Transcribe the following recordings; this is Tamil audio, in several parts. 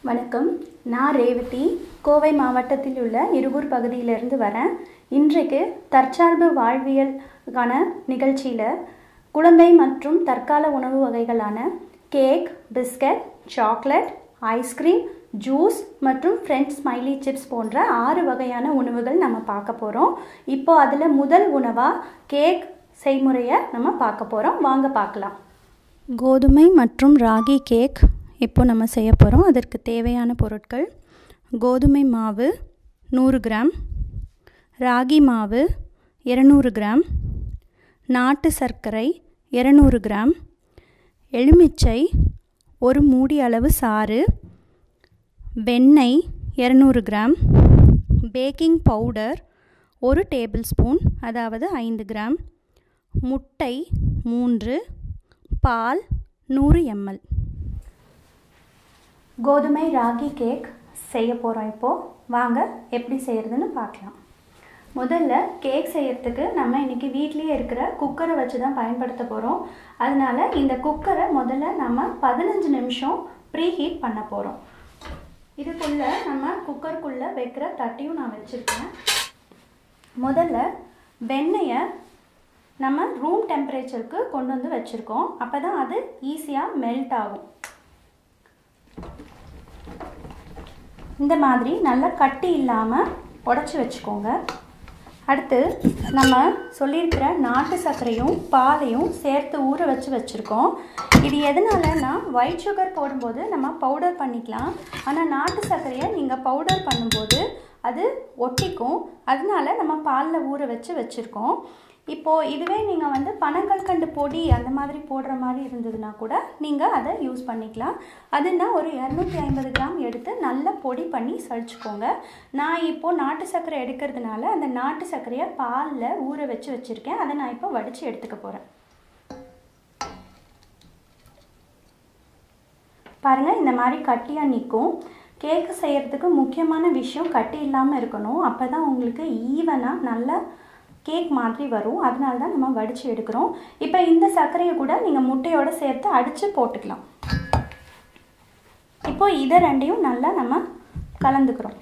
வணக்கம் நான் ரேவதி கோவை மாவட்டத்தில் உள்ள இருகூர் பகுதியிலிருந்து வரேன் இன்றைக்கு தற்சார்பு வாழ்வியலுக்கான நிகழ்ச்சியில் குழந்தை மற்றும் தற்கால உணவு வகைகளான cake biscuit chocolate ice cream juice மற்றும் ஃப்ரெஞ்ச் ஸ்மைலி சிப்ஸ் போன்ற ஆறு வகையான உணவுகள் நம்ம பார்க்க போகிறோம் இப்போ அதில் முதல் உணவாக கேக் செய்முறையை நம்ம பார்க்க போகிறோம் வாங்க பார்க்கலாம் கோதுமை மற்றும் ராகி கேக் இப்போ நம்ம செய்ய போகிறோம் அதற்கு தேவையான பொருட்கள் கோதுமை மாவு நூறு கிராம் ராகி மாவு இரநூறு கிராம் நாட்டு சர்க்கரை இரநூறு கிராம் எலுமிச்சை ஒரு மூடி அளவு சாறு வெண்ணெய் இரநூறு கிராம் பேக்கிங் பவுடர் ஒரு டேபிள் ஸ்பூன் அதாவது ஐந்து கிராம் முட்டை மூன்று பால் நூறு எம்எல் கோதுமை ராகி கேக் செய்ய போகிறோம் இப்போது வாங்க எப்படி செய்கிறதுன்னு பார்க்கலாம் முதல்ல கேக் செய்யறதுக்கு நம்ம இன்றைக்கி வீட்லேயே இருக்கிற குக்கரை வச்சு தான் பயன்படுத்த போகிறோம் அதனால் இந்த குக்கரை முதல்ல நம்ம பதினஞ்சு நிமிஷம் ப்ரீ ஹீட் பண்ண போகிறோம் இதுக்குள்ளே நம்ம குக்கருக்குள்ளே வைக்கிற தட்டியும் நான் வச்சுருக்கேன் முதல்ல வெண்ணெயை நம்ம ரூம் டெம்பரேச்சருக்கு கொண்டு வந்து வச்சுருக்கோம் அப்போ தான் அது ஈஸியாக மெல்ட் ஆகும் இந்த மாதிரி நல்லா கட்டி இல்லாமல் உடச்சி வச்சுக்கோங்க அடுத்து நம்ம சொல்லியிருக்கிற நாட்டு சர்க்கரையும் பாலையும் சேர்த்து ஊற வச்சு வச்சுருக்கோம் இது எதனாலன்னா ஒயிட் சுகர் போடும்போது நம்ம பவுடர் பண்ணிக்கலாம் ஆனால் நாட்டு சர்க்கரையை நீங்கள் பவுடர் பண்ணும்போது அது ஒட்டிக்கும் அதனால நம்ம பாலில் ஊற வச்சு வச்சுருக்கோம் இப்போது இதுவே நீங்கள் வந்து பனங்கற்கண்டு பொடி அந்த மாதிரி போடுற மாதிரி இருந்ததுன்னா கூட நீங்கள் அதை யூஸ் பண்ணிக்கலாம் அதுனா ஒரு இரநூத்தி ஐம்பது கிராம் எடுத்து நல்லா பொடி பண்ணி சளிச்சுக்கோங்க நான் இப்போது நாட்டு சர்க்கரை எடுக்கிறதுனால அந்த நாட்டு சர்க்கரையை பாலில் ஊற வச்சு வச்சுருக்கேன் அதை நான் இப்போ வடித்து எடுத்துக்க போகிறேன் பாருங்கள் இந்த மாதிரி கட்டியாக நிற்கும் கேக்கு செய்கிறதுக்கு முக்கியமான விஷயம் கட்டி இல்லாமல் இருக்கணும் அப்போ தான் உங்களுக்கு ஈவனாக நல்லா கேக் மாதிரி வரும் அதனால தான் நம்ம வடித்து எடுக்கிறோம் இப்போ இந்த சர்க்கரையை கூட நீங்கள் முட்டையோடு சேர்த்து அடித்து போட்டுக்கலாம் இப்போ இதை ரெண்டையும் நல்லா நம்ம கலந்துக்கிறோம்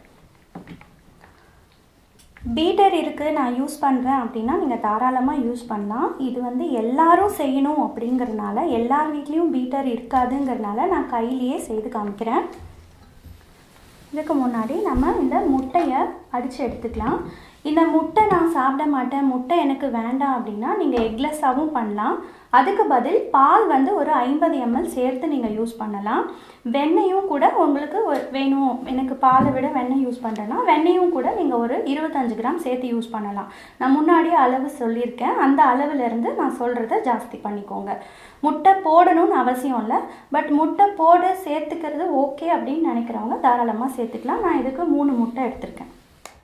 பீட்டர் இருக்குது நான் யூஸ் பண்ணுறேன் அப்படின்னா நீங்கள் தாராளமாக யூஸ் பண்ணலாம் இது வந்து எல்லாரும் செய்யணும் அப்படிங்கிறதுனால எல்லார் வீட்லேயும் பீட்டர் இருக்காதுங்கிறதுனால நான் கையிலேயே செய்து காமிக்கிறேன் இதுக்கு முன்னாடி நம்ம இந்த முட்டையை அடித்து எடுத்துக்கலாம் இந்த முட்டை நான் சாப்பிட மாட்டேன் முட்டை எனக்கு வேண்டாம் அப்படின்னா நீங்கள் எக்லெஸ்ஸாகவும் பண்ணலாம் அதுக்கு பதில் பால் வந்து ஒரு ஐம்பது எம்எல் சேர்த்து நீங்கள் யூஸ் பண்ணலாம் வெண்ணெயும் கூட உங்களுக்கு வேணும் எனக்கு பாலை விட வெண்ணெய் யூஸ் பண்ணுறேன்னா வெண்ணெயும் கூட நீங்கள் ஒரு இருபத்தஞ்சு கிராம் சேர்த்து யூஸ் பண்ணலாம் நான் முன்னாடியே அளவு சொல்லியிருக்கேன் அந்த அளவுலேருந்து நான் சொல்கிறத ஜாஸ்தி பண்ணிக்கோங்க முட்டை போடணும்னு அவசியம் இல்லை பட் முட்டை போட சேர்த்துக்கிறது ஓகே அப்படின்னு நினைக்கிறவங்க தாராளமாக சேர்த்துக்கலாம் நான் இதுக்கு மூணு முட்டை எடுத்திருக்கேன்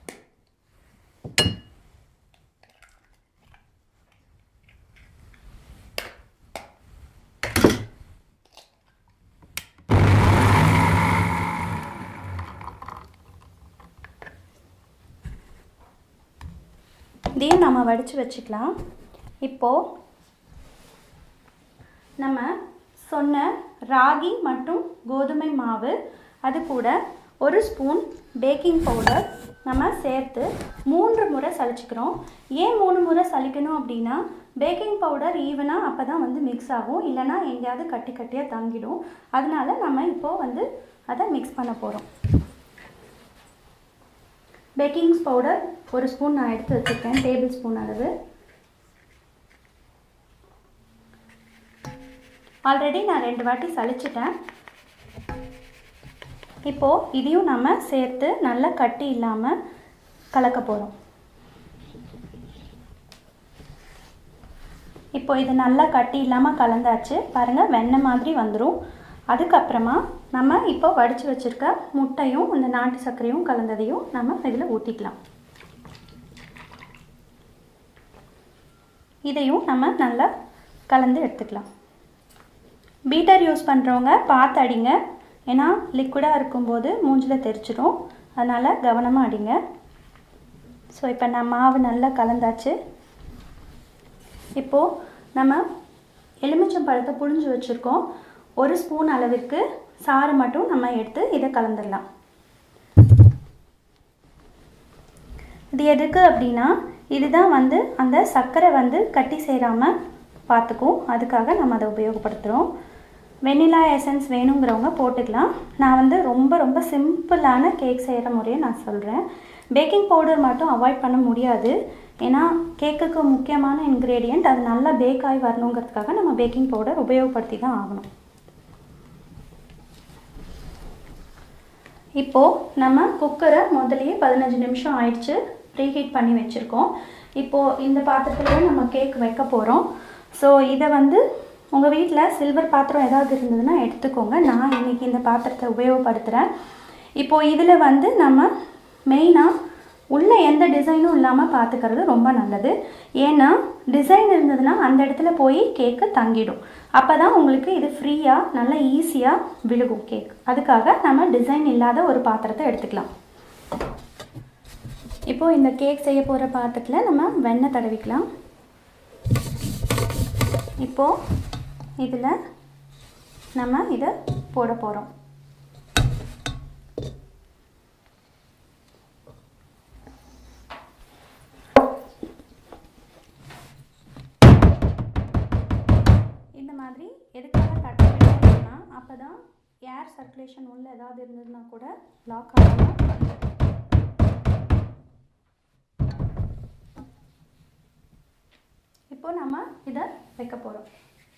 இதையும் நம்ம வடித்து வச்சுக்கலாம் இப்போது நம்ம சொன்ன ராகி மற்றும் கோதுமை மாவு அது கூட ஒரு ஸ்பூன் பேக்கிங் பவுடர் நம்ம சேர்த்து மூன்று முறை சளிச்சிக்கிறோம் ஏன் மூணு முறை சளிக்கணும் அப்படின்னா பேக்கிங் பவுடர் ஈவனாக அப்போ தான் வந்து மிக்ஸ் ஆகும் இல்லைனா எங்கேயாவது கட்டி கட்டியாக தங்கிடும் அதனால நம்ம இப்போது வந்து அதை மிக்ஸ் பண்ண போகிறோம் பேக்கிங் பவுடர் ஒரு ஸ்பூன் நான் எடுத்து வச்சுருக்கேன் டேபிள் ஸ்பூன் அளவு ஆல்ரெடி நான் ரெண்டு வாட்டி சளிச்சிட்டேன் இப்போது இதையும் நம்ம சேர்த்து நல்லா கட்டி இல்லாமல் கலக்க போகிறோம் இப்போ இது நல்லா கட்டி இல்லாமல் கலந்தாச்சு பாருங்கள் வெண்ணெய் மாதிரி வந்துடும் அதுக்கப்புறமா நம்ம இப்போ வடித்து வச்சுருக்க முட்டையும் இந்த நாட்டு சர்க்கரையும் கலந்ததையும் நம்ம இதில் ஊற்றிக்கலாம் இதையும் நம்ம நல்லா கலந்து எடுத்துக்கலாம் பீட்டர் யூஸ் பண்ணுறவங்க பார்த்து அடிங்க ஏன்னா லிக்விடாக இருக்கும்போது மூஞ்சில் தெரிச்சிடும் அதனால் கவனமாக அடிங்க ஸோ இப்போ நான் மாவு நல்லா கலந்தாச்சு இப்போது நம்ம எலுமிச்சம் பழத்தை புழிஞ்சு வச்சுருக்கோம் ஒரு ஸ்பூன் அளவிற்கு சாறு மட்டும் நம்ம எடுத்து இதை கலந்துடலாம் இது எதுக்கு அப்படின்னா இதுதான் வந்து அந்த சர்க்கரை வந்து கட்டி சேராமல் பார்த்துக்கும் அதுக்காக நம்ம அதை உபயோகப்படுத்துகிறோம் வெனிலா எசன்ஸ் வேணுங்கிறவங்க போட்டுக்கலாம் நான் வந்து ரொம்ப ரொம்ப சிம்பிளான கேக் செய்கிற முறையை நான் சொல்கிறேன் பேக்கிங் பவுடர் மட்டும் அவாய்ட் பண்ண முடியாது ஏன்னா கேக்குக்கு முக்கியமான இன்க்ரீடியண்ட் அது நல்லா பேக் ஆகி வரணுங்கிறதுக்காக நம்ம பேக்கிங் பவுடர் உபயோகப்படுத்தி தான் ஆகணும் இப்போது நம்ம குக்கரை முதலையே பதினஞ்சு நிமிஷம் ஆயிடுச்சு ப்ரீஹீட் பண்ணி வச்சுருக்கோம் இப்போது இந்த பாத்திரத்தில் நம்ம கேக் வைக்க போகிறோம் ஸோ இதை வந்து உங்கள் வீட்டில் சில்வர் பாத்திரம் ஏதாவது இருந்ததுன்னா எடுத்துக்கோங்க நான் இன்றைக்கி இந்த பாத்திரத்தை உபயோகப்படுத்துகிறேன் இப்போது இதில் வந்து நம்ம மெயினாக உள்ளே எந்த டிசைனும் இல்லாமல் பார்த்துக்கிறது ரொம்ப நல்லது ஏன்னா டிசைன் இருந்ததுன்னா அந்த இடத்துல போய் கேக்கு தங்கிடும் அப்போ தான் உங்களுக்கு இது ஃப்ரீயாக நல்லா ஈஸியாக விழுகும் கேக் அதுக்காக நம்ம டிசைன் இல்லாத ஒரு பாத்திரத்தை எடுத்துக்கலாம் இப்போது இந்த கேக் செய்ய போகிற பாத்திரத்தில் நம்ம வெண்ணெய் தடவிக்கலாம் இப்போது இதில் நம்ம இதை போட போகிறோம் இந்த மாதிரி எதுக்காக தட்ட விடுறோம்னா அப்போ தான் ஏர் சர்க்குலேஷன் உள்ள ஏதாவது இருந்ததுன்னா கூட லாக் ஆகாமல் இப்போ நம்ம இதை வைக்க போகிறோம்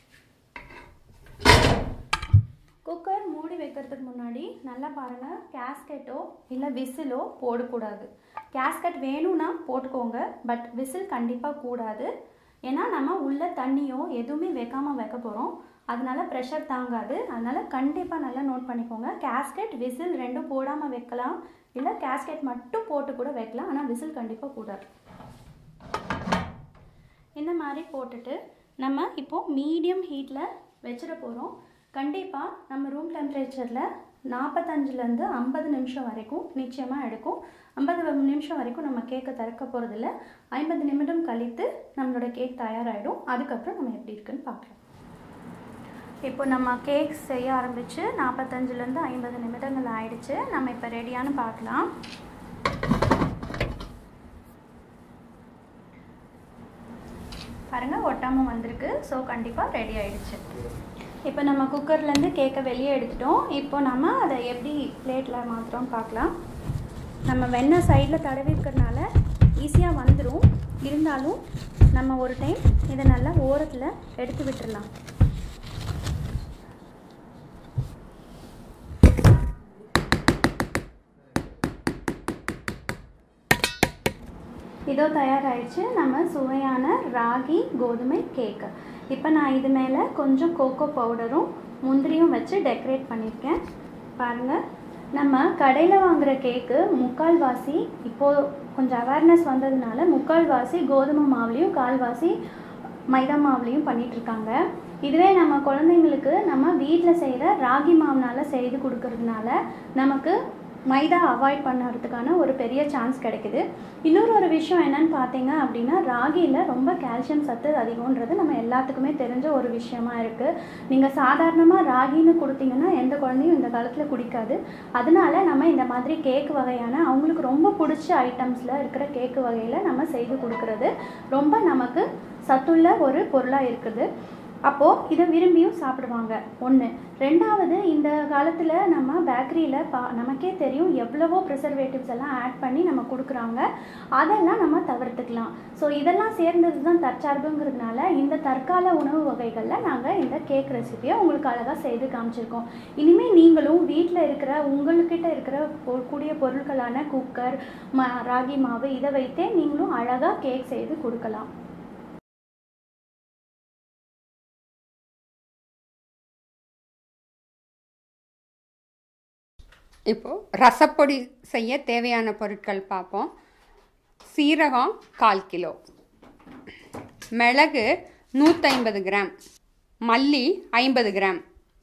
குக்கர் மூடி வைக்கிறதுக்கு முன்னாடி நல்லா பாருங்கள் கேஸ்கெட்டோ இல்லை விசிலோ போடக்கூடாது கேஸ்கெட் வேணும்னா போட்டுக்கோங்க பட் விசில் கண்டிப்பாக கூடாது ஏன்னா நம்ம உள்ள தண்ணியோ எதுவுமே வைக்காமல் வைக்க போகிறோம் அதனால ப்ரெஷர் தாங்காது அதனால் கண்டிப்பாக நல்லா நோட் பண்ணிக்கோங்க கேஸ்கெட் விசில் ரெண்டும் போடாமல் வைக்கலாம் இல்லை கேஸ்கெட் மட்டும் போட்டு கூட வைக்கலாம் ஆனால் விசில் கண்டிப்பாக கூடாது இந்த மாதிரி போட்டுட்டு நம்ம இப்போது மீடியம் ஹீட்டில் வச்சிட போகிறோம் கண்டிப்பாக நம்ம ரூம் டெம்பரேச்சரில் நாற்பத்தஞ்சிலேருந்து ஐம்பது நிமிஷம் வரைக்கும் நிச்சயமாக எடுக்கும் ஐம்பது நிமிஷம் வரைக்கும் நம்ம கேக்கை திறக்க போகிறதில்ல ஐம்பது நிமிடம் கழித்து நம்மளோட கேக் தயாராகிடும் அதுக்கப்புறம் நம்ம எப்படி இருக்குன்னு பார்க்கலாம் இப்போ நம்ம கேக் செய்ய ஆரம்பித்து நாற்பத்தஞ்சிலேருந்து ஐம்பது நிமிடங்கள் ஆயிடுச்சு நம்ம இப்போ ரெடியானு பார்க்கலாம் பாருங்கள் ஒட்டாமல் வந்திருக்கு ஸோ கண்டிப்பாக ரெடி ஆயிடுச்சு இப்போ நம்ம குக்கர்லேருந்து கேக்கை வெளியே எடுத்துட்டோம் இப்போ நம்ம அதை எப்படி பிளேட்டில் மாற்றுறோம் பார்க்கலாம் நம்ம வெண்ணெய் சைடில் தடவி இருக்கிறதுனால ஈஸியாக வந்துடும் இருந்தாலும் நம்ம ஒரு டைம் இதை நல்லா ஓரத்தில் எடுத்து விட்டுறலாம் இதோ தயாராகிடுச்சு நம்ம சுவையான ராகி கோதுமை கேக்கு இப்போ நான் இது மேலே கொஞ்சம் கோகோ பவுடரும் முந்திரியும் வச்சு டெக்கரேட் பண்ணியிருக்கேன் பாருங்கள் நம்ம கடையில் வாங்குகிற கேக்கு முக்கால்வாசி இப்போது கொஞ்சம் அவேர்னஸ் வந்ததுனால முக்கால்வாசி கோதுமை மாவுலேயும் கால்வாசி மைதா மாவுலேயும் பண்ணிகிட்ருக்காங்க இதுவே நம்ம குழந்தைங்களுக்கு நம்ம வீட்டில் செய்கிற ராகி மாவுனால் செய்து கொடுக்கறதுனால நமக்கு மைதா அவாய்ட் பண்ணுறதுக்கான ஒரு பெரிய சான்ஸ் கிடைக்குது இன்னொரு ஒரு விஷயம் என்னன்னு பார்த்தீங்க அப்படின்னா ராகியில் ரொம்ப கால்சியம் சத்து அதிகம்ன்றது நம்ம எல்லாத்துக்குமே தெரிஞ்ச ஒரு விஷயமா இருக்குது நீங்கள் சாதாரணமாக ராகின்னு கொடுத்தீங்கன்னா எந்த குழந்தையும் இந்த காலத்தில் குடிக்காது அதனால நம்ம இந்த மாதிரி கேக் வகையான அவங்களுக்கு ரொம்ப பிடிச்ச ஐட்டம்ஸில் இருக்கிற கேக்கு வகையில் நம்ம செய்து கொடுக்கறது ரொம்ப நமக்கு சத்துள்ள ஒரு பொருளாக இருக்குது அப்போது இதை விரும்பியும் சாப்பிடுவாங்க ஒன்று ரெண்டாவது இந்த காலத்தில் நம்ம பேக்கரியில் பா நமக்கே தெரியும் எவ்வளவோ ப்ரிசர்வேட்டிவ்ஸ் எல்லாம் ஆட் பண்ணி நம்ம கொடுக்குறாங்க அதெல்லாம் நம்ம தவிர்த்துக்கலாம் ஸோ இதெல்லாம் சேர்ந்தது தான் தற்சார்புங்கிறதுனால இந்த தற்கால உணவு வகைகளில் நாங்கள் இந்த கேக் ரெசிபியை உங்களுக்கு அழகாக செய்து காமிச்சிருக்கோம் இனிமேல் நீங்களும் வீட்டில் இருக்கிற உங்கள்கிட்ட இருக்கிற பொ- கூடிய பொருட்களான குக்கர் ம ராகி மாவு இதை வைத்தே நீங்களும் அழகாக கேக் செய்து கொடுக்கலாம் இப்போது ரசப்பொடி செய்ய தேவையான பொருட்கள் பார்ப்போம் சீரகம் கால் கிலோ மிளகு நூற்றைம்பது கிராம் மல்லி ஐம்பது கிராம்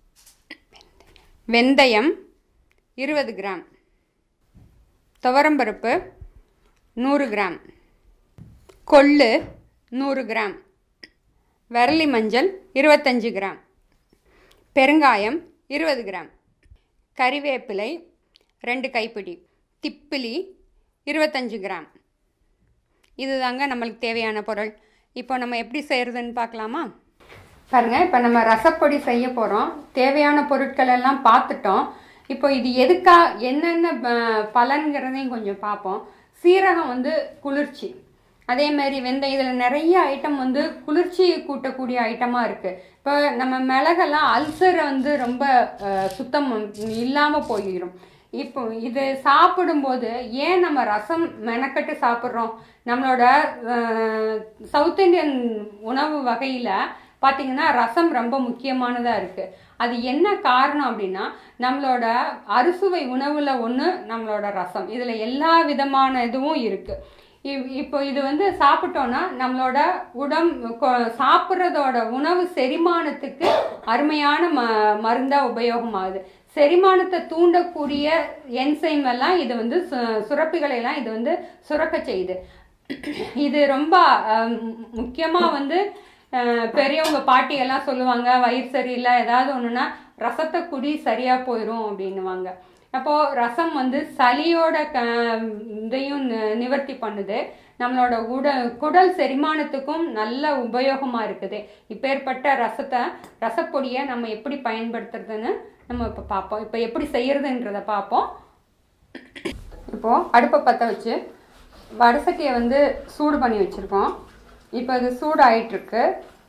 வெந்தயம் இருபது கிராம் துவரம்பருப்பு நூறு கிராம் கொள்ளு நூறு கிராம் வரலி மஞ்சள் இருபத்தஞ்சு கிராம் பெருங்காயம் இருபது கிராம் கறிவேப்பிலை ரெண்டு கைப்பிடி திப்பிலி இருபத்தஞ்சு கிராம் இதுதாங்க நம்மளுக்கு தேவையான பொருள் இப்போ நம்ம எப்படி செய்கிறதுன்னு பார்க்கலாமா பாருங்கள் இப்போ நம்ம ரசப்பொடி செய்ய போகிறோம் தேவையான பொருட்கள் எல்லாம் பார்த்துட்டோம் இப்போ இது எதுக்கா என்னென்ன ப- பலன்கிறதையும் கொஞ்சம் பார்ப்போம் சீரகம் வந்து குளிர்ச்சி அதே மாதிரி வெந்தயம் இதில் நிறைய ஐட்டம் வந்து குளிர்ச்சி கூட்டக்கூடிய ஐட்டமாக இருக்குது இப்போ நம்ம மிளகெல்லாம் அல்சரை வந்து ரொம்ப அஹ், சுத்தம் இல்லாமல் போயிடும் இப்போ இது சாப்பிடும்போது ஏன் நம்ம ரசம் மெனக்கட்டு சாப்பிட்றோம் நம்மளோட அஹ், சவுத் இந்தியன் உணவு வகையில் பார்த்தீங்கன்னா ரசம் ரொம்ப முக்கியமானதாக இருக்குது அது என்ன காரணம் அப்படின்னா நம்மளோட அறுசுவை உணவில் ஒன்று நம்மளோட ரசம் இதில் எல்லா விதமான இதுவும் இருக்குது இப்- இப்போ இது வந்து சாப்பிட்டோன்னா நம்மளோட உடம் கொ- சாப்பிட்றதோட உணவு செரிமானத்துக்கு அருமையான ம மருந்தாக உபயோகமாகுது செரிமானத்தை தூண்டக்கூடிய என்சைம் எல்லாம் இது வந்து சு- சுரப்பிகளை எல்லாம் இது வந்து சுரக்க செய்யுது இது ரொம்ப முக்கியமாக வந்து அஹ், பெரியவங்க பாட்டி எல்லாம் சொல்லுவாங்க வயிறு சரியில்லை ஏதாவது ஒன்றுனா ரசத்தை குடி சரியாக போயிடும் அப்படின்னுவாங்க அப்போது ரசம் வந்து சளியோட க இதையும் நி- நிவர்த்தி பண்ணுது நம்மளோட உட குடல் செரிமானத்துக்கும் நல்ல உபயோகமாக இருக்குது இப்பேற்பட்ட ரசத்தை ரசப்பொடியை நம்ம எப்படி பயன்படுத்துறதுன்னு நம்ம இப்போ பார்ப்போம் இப்போ எப்படி செய்யறதுன்றத பார்ப்போம் இப்போது அடுப்பை பற்ற வச்சு வடசட்டியை வந்து சூடு பண்ணி வச்சுருக்கோம் இப்போ இது சூடு ஆயிட்டிருக்கு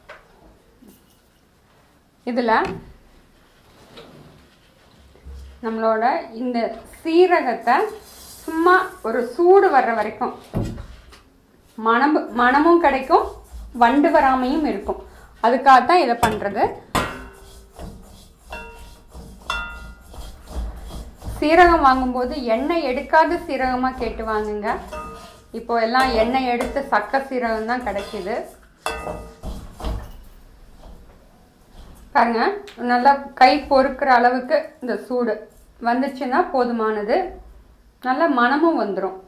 இதில் நம்மளோட இந்த சீரகத்தை சும்மா ஒரு சூடு வர்ற வரைக்கும் மணம் மணமும் கிடைக்கும் வண்டு வராமையும் இருக்கும் அதுக்காகத்தான் இதை பண்ணுறது சீரகம் வாங்கும்போது எண்ணெய் எடுக்காத சீரகமாக கேட்டு வாங்குங்க இப்போ எல்லாம் எண்ணெய் எடுத்து சக்க சீரகம் தான் கிடைக்குது பாருங்க நல்லா கை பொறுக்கிற அளவுக்கு இந்த சூடு வந்துச்சுன்னா போதுமானது நல்ல மணமும் வந்துடும்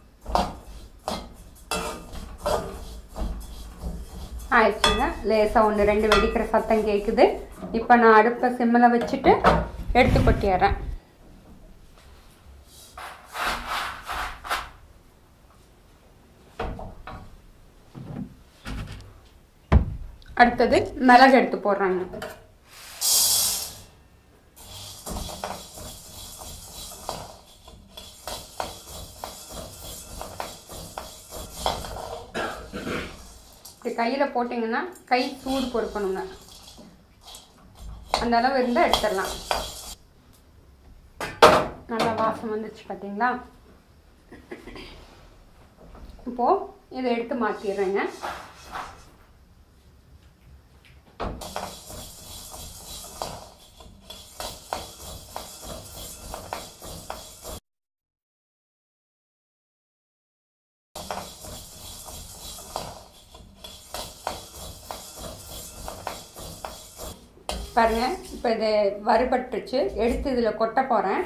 ஆயிடுச்சுங்க லேசாக ஒன்று ரெண்டு வெடிக்கிற சத்தம் கேட்குது இப்போ நான் அடுப்பை சிம்மில் வச்சுட்டு எடுத்து கொட்டிடுறேன் அடுத்தது மிளகு எடுத்து போடுறாங்க இப்படி கையில் போட்டிங்கன்னா கை சூடு பொறுக்கணுங்க அந்த அளவு இருந்தால் எடுத்துடலாம் நல்லா வாசம் வந்துச்சு பார்த்தீங்களா இப்போது இதை எடுத்து மாற்றிடுறேங்க பாருங்க இப்போ இது வறுபட்டுருச்சு எடுத்து இதில் கொட்ட போகிறேன்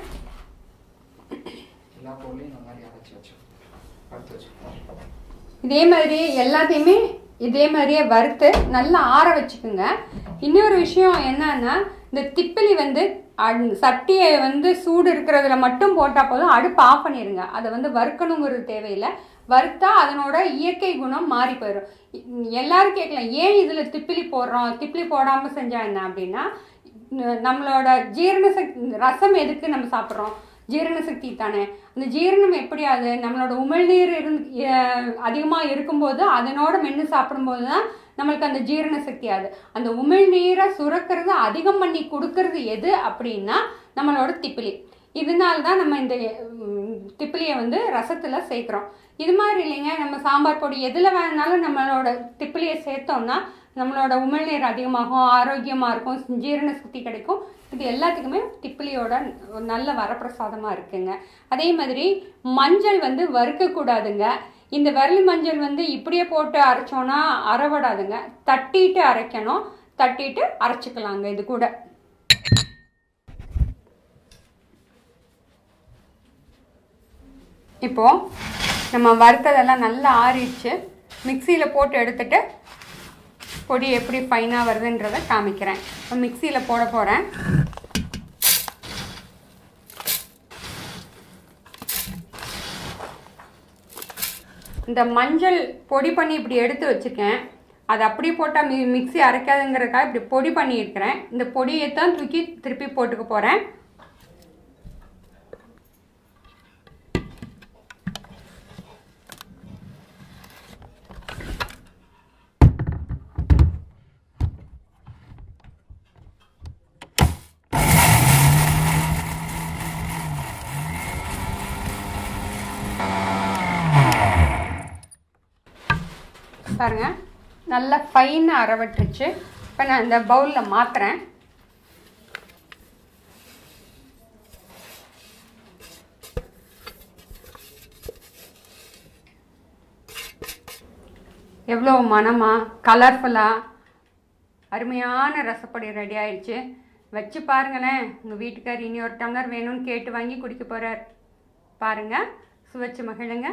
எல்லா பொருளையும் இந்த மாதிரி அரைச்சி வச்சு வறுத்து வச்சுக்கணும் இதே மாதிரி எல்லாத்தையுமே இதே மாதிரியே வறுத்து நல்லா ஆற வச்சுக்குங்க இன்னொரு விஷயம் என்னன்னா இந்த திப்பிலி வந்து அட்- சட்டியை வந்து சூடு இருக்கிறதுல மட்டும் போட்டால் போதும் அடுப்பு ஆஃப் பண்ணிடுங்க அதை வந்து வறுக்கணுங்கிறது தேவையில்லை வறுத்தா அதனோட இயற்கை குணம் மாறி போயிடும் இ- எல்லாரும் கேட்கலாம் ஏன் இதில் திப்பிலி போடுறோம் திப்பிலி போடாமல் செஞ்சா என்ன அப்படின்னா ந- நம்மளோட ஜீரண சக்தி ரசம் எதுக்கு நம்ம சாப்பிட்றோம் ஜீரண சக்தி தானே அந்த ஜீரணம் எப்படி அது நம்மளோட உமிழ்நீர் இருந் அதிகமாக இருக்கும்போது அதனோட மென்று சாப்பிடும்போது தான் நம்மளுக்கு அந்த ஜீரண சக்தி ஆகுது அந்த உமிழ்நீரை சுரக்கிறது அதிகம் பண்ணி கொடுக்கறது எது அப்படின்னா நம்மளோட திப்பிலி இதனால தான் நம்ம இந்த உம், திப்பிலியை வந்து ரசத்தில் சேர்க்குறோம் இது மாதிரி இல்லைங்க நம்ம சாம்பார் பொடி எதில் வேணாலும் நம்மளோட திப்பிலியை சேர்த்தோம்னா நம்மளோட உமிழ்நீர் அதிகமாகும் ஆரோக்கியமாக இருக்கும் ஜீரண சக்தி கிடைக்கும் இது எல்லாத்துக்குமே திப்பிலியோட ஒரு நல்ல வரப்பிரசாதமாக இருக்குங்க அதே மாதிரி மஞ்சள் வந்து வறுக்கக்கூடாதுங்க இந்த விரலி மஞ்சள் வந்து இப்படியே போட்டு அரைச்சோன்னா அறவிடாதுங்க தட்டிட்டு அரைக்கணும் தட்டிட்டு அரைச்சிக்கலாங்க இது கூட இப்போ நம்ம வறுத்ததெல்லாம் நல்லா ஆறிடுச்சு மிக்சியில் போட்டு எடுத்துட்டு பொடி எப்படி ஃபைனாக வருதுன்றதை காமிக்கிறேன் இப்போ மிக்சியில் போட போகிறேன் இந்த மஞ்சள் பொடி பண்ணி இப்படி எடுத்து வச்சுருக்கேன் அது அப்படியே போட்டால் மி மிக்ஸி அரைக்காதுங்கிறதுக்காக இப்படி பொடி பண்ணியிருக்கிறேன் இந்த பொடியை தான் தூக்கி திருப்பி போட்டுக்க போகிறேன் பாருங்க நல்லா ஃபைனாக அரைவட்டுருச்சு இப்போ நான் இந்த பவுலில் மாற்றுறேன் எவ்வளோ மனமாக கலர்ஃபுல்லாக அருமையான ரசப்பொடி ரெடி ஆயிடுச்சு வச்சு பாருங்களேன் உங்கள் வீட்டுக்கார் இனி ஒரு டம்ளர் வேணும்னு கேட்டு வாங்கி குடிக்க போகிறார் பாருங்கள் சுவைச்சு மகிழுங்க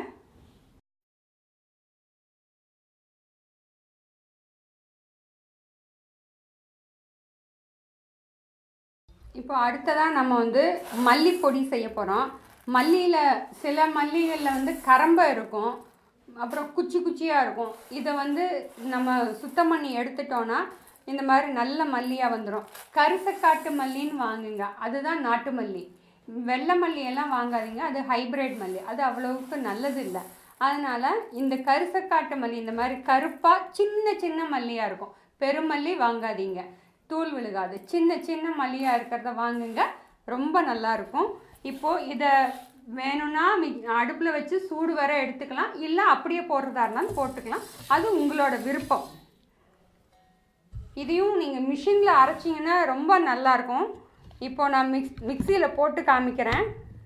இப்போ அடுத்ததாக நம்ம வந்து மல்லிப்பொடி செய்ய போகிறோம் மல்லியில் சில மல்லிகளில் வந்து கரம்பை இருக்கும் அப்புறம் குச்சி குச்சியாக இருக்கும் இதை வந்து நம்ம சுத்தம் பண்ணி எடுத்துட்டோன்னா இந்த மாதிரி நல்ல மல்லியாக வந்துடும் கரிசக்காட்டு மல்லின்னு வாங்குங்க அதுதான் நாட்டு மல்லி வெள்ளை மல்லி எல்லாம் வாங்காதீங்க அது ஹைப்ரிட் மல்லி அது அவ்வளவுக்கு நல்லது இல்லை அதனால் இந்த கரிசக்காட்டு மல்லி இந்த மாதிரி கருப்பாக சின்ன சின்ன மல்லியாக இருக்கும் பெருமல்லி வாங்காதீங்க தூள் விழுகாது சின்ன சின்ன மல்லியாக இருக்கிறத வாங்குங்க ரொம்ப நல்லா இருக்கும் இப்போது இதை வேணும்னா அடுப்பில் வச்சு சூடு வர எடுத்துக்கலாம் இல்லை அப்படியே போடுறதா இருந்தாலும் போட்டுக்கலாம் அது உங்களோட விருப்பம் இதையும் நீங்கள் மிஷினில் அரைச்சிங்கன்னா ரொம்ப நல்லாயிருக்கும் இப்போ நான் மிக்ஸ் மிக்சியில் போட்டு காமிக்கிறேன்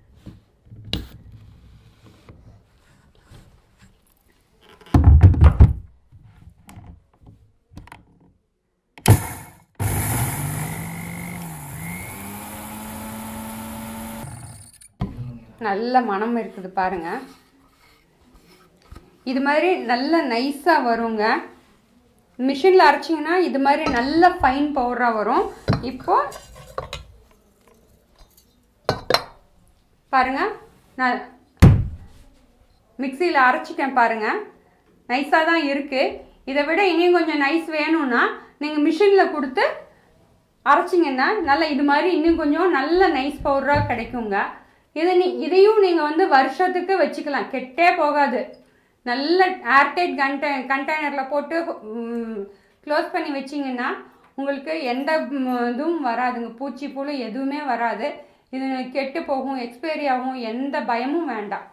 நல்ல மனம் இருக்குது பாருங்க இது மாதிரி நல்ல நைஸாக வருங்க மிஷினில் அரைச்சிங்கன்னா இது மாதிரி நல்ல ஃபைன் பவுடராக வரும் இப்போ பாருங்க நான் மிக்சியில் அரைச்சிட்டேன் பாருங்க நைஸாக தான் இருக்குது இதை விட இனியும் கொஞ்சம் நைஸ் வேணும்னா நீங்கள் மிஷினில் கொடுத்து அரைச்சிங்கன்னா நல்லா இது மாதிரி இன்னும் கொஞ்சம் நல்ல நைஸ் பவுடராக கிடைக்குங்க இதை நீ இதையும் நீங்கள் வந்து வருஷத்துக்கு வச்சுக்கலாம் கெட்டே போகாது நல்ல ஏர்டைட் கண்டை கண்டெய்னரில் போட்டு க்ளோஸ் பண்ணி வச்சிங்கன்னா உங்களுக்கு எந்த ம், இதுவும் வராதுங்க பூச்சி புழு எதுவுமே வராது இது கெட்டு போகும் எக்ஸ்பைரி ஆகும் எந்த பயமும் வேண்டாம்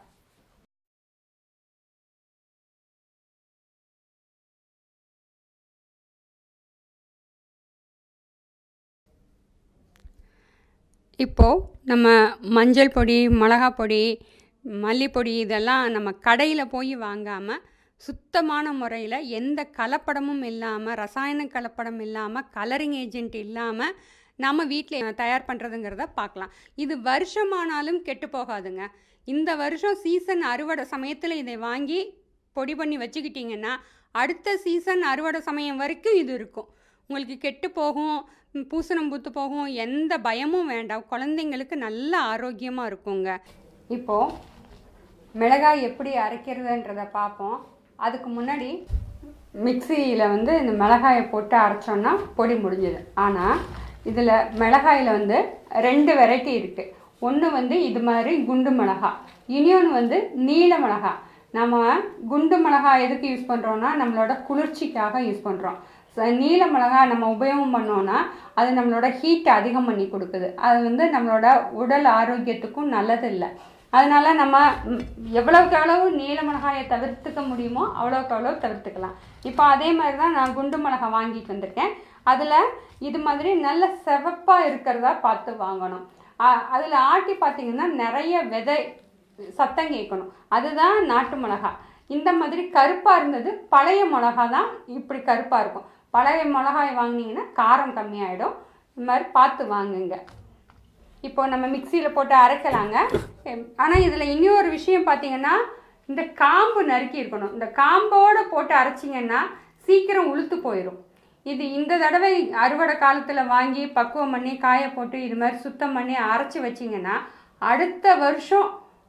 இப்போது நம்ம மஞ்சள் பொடி மிளகா பொடி மல்லிப்பொடி இதெல்லாம் நம்ம கடையில் போய் வாங்காமல் சுத்தமான முறையில் எந்த கலப்படமும் இல்லாமல் ரசாயன கலப்படம் இல்லாமல் கலரிங் ஏஜென்ட் இல்லாமல் நம்ம வீட்டில் தயார் பண்ணுறதுங்கிறத பார்க்கலாம் இது வருஷமானாலும் கெட்டு போகாதுங்க இந்த வருஷம் சீசன் அறுவடை சமயத்தில் இதை வாங்கி பொடி பண்ணி வச்சுக்கிட்டிங்கன்னா அடுத்த சீசன் அறுவடை சமயம் வரைக்கும் இது இருக்கும் உங்களுக்கு கெட்டு போகும் ம், பூசணம் பூத்து போகும் எந்த பயமும் வேண்டாம் குழந்தைங்களுக்கு நல்ல ஆரோக்கியமாக இருக்குங்க இப்போது மிளகாய் எப்படி அரைக்கிறதுன்றதை பார்ப்போம் அதுக்கு முன்னாடி மிக்சியில் வந்து இந்த மிளகாயை போட்டு அரைச்சோன்னா பொடி முடிஞ்சுது ஆனால் இதில் மிளகாயில் வந்து ரெண்டு வெரைட்டி இருக்குது ஒன்று வந்து இது மாதிரி குண்டு மிளகாய் இனியொன்று வந்து நீல மிளகாய் நம்ம குண்டு மிளகாய் எதுக்கு யூஸ் பண்ணுறோன்னா நம்மளோட குளிர்ச்சிக்காக யூஸ் பண்ணுறோம் நீல மிளகாய் நம்ம உபயோகம் பண்ணோன்னா அது நம்மளோட ஹீட் அதிகம் பண்ணி கொடுக்குது அது வந்து நம்மளோட உடல் ஆரோக்கியத்துக்கும் நல்லது இல்லை அதனால நம்ம ம், எவ்வளவுக்கு எவ்வளவு நீல மிளகாயை தவிர்த்துக்க முடியுமோ அவ்வளோக்கு அவ்வளோ தவிர்த்துக்கலாம் இப்போ அதே மாதிரி தான் நான் குண்டு மிளகாய் வாங்கிட்டு வந்திருக்கேன் அதில் இது மாதிரி நல்ல சிவப்பாக இருக்கிறதா பார்த்து வாங்கணும் அதில் ஆட்டி பார்த்தீங்கன்னா நிறைய விதை சத்தம் கேட்கணும் அதுதான் நாட்டு மிளகா இந்த மாதிரி கருப்பாக இருந்தது பழைய மிளகா தான் இப்படி கருப்பாக இருக்கும் பழைய மிளகாய் வாங்கினீங்கன்னா காரம் கம்மியாயிடும் இந்த மாதிரி பார்த்து வாங்குங்க இப்போ நம்ம மிக்சியில் போட்டு அரைக்கலாங்க ஆனால் இதில் இன்னொரு விஷயம் பார்த்தீங்கன்னா இந்த காம்பு நறுக்கி இருக்கணும் இந்த காம்போடு போட்டு அரைச்சிங்கன்னா சீக்கிரம் உளுத்து போயிடும் இது இந்த தடவை அறுவடை காலத்தில் வாங்கி பக்குவம் பண்ணி காய போட்டு இது மாதிரி சுத்தம் பண்ணி அரைச்சி வச்சிங்கன்னா அடுத்த வருஷம்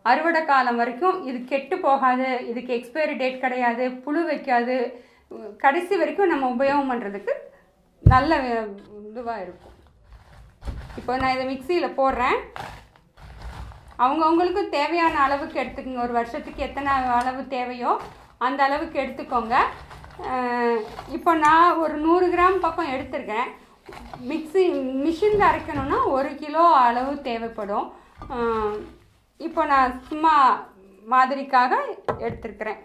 அறுவடை காலம் வரைக்கும் இது கெட்டு போகாது இதுக்கு எக்ஸ்பைரி டேட் கிடையாது புழு வைக்காது கடைசி வரைக்கும் நம்ம உபயோகம் பண்ணுறதுக்கு நல்ல இதுவாக இருக்கும் இப்போ நான் இதை மிக்சியில் போடுறேன் அவங்கவுங்களுக்கு தேவையான அளவுக்கு எடுத்துக்கோங்க ஒரு வருஷத்துக்கு எத்தனை அளவு தேவையோ அந்த அளவுக்கு எடுத்துக்கோங்க அஹ் இப்போ நான் ஒரு நூறு கிராம் பக்கம் எடுத்திருக்கேன் மிக்ஸி மிஷினில் அரைக்கணும்னா ஒரு கிலோ அளவு தேவைப்படும் அஹ் இப்போ நான் சும்மா மாதிரிக்காக எடுத்திருக்கிறேன்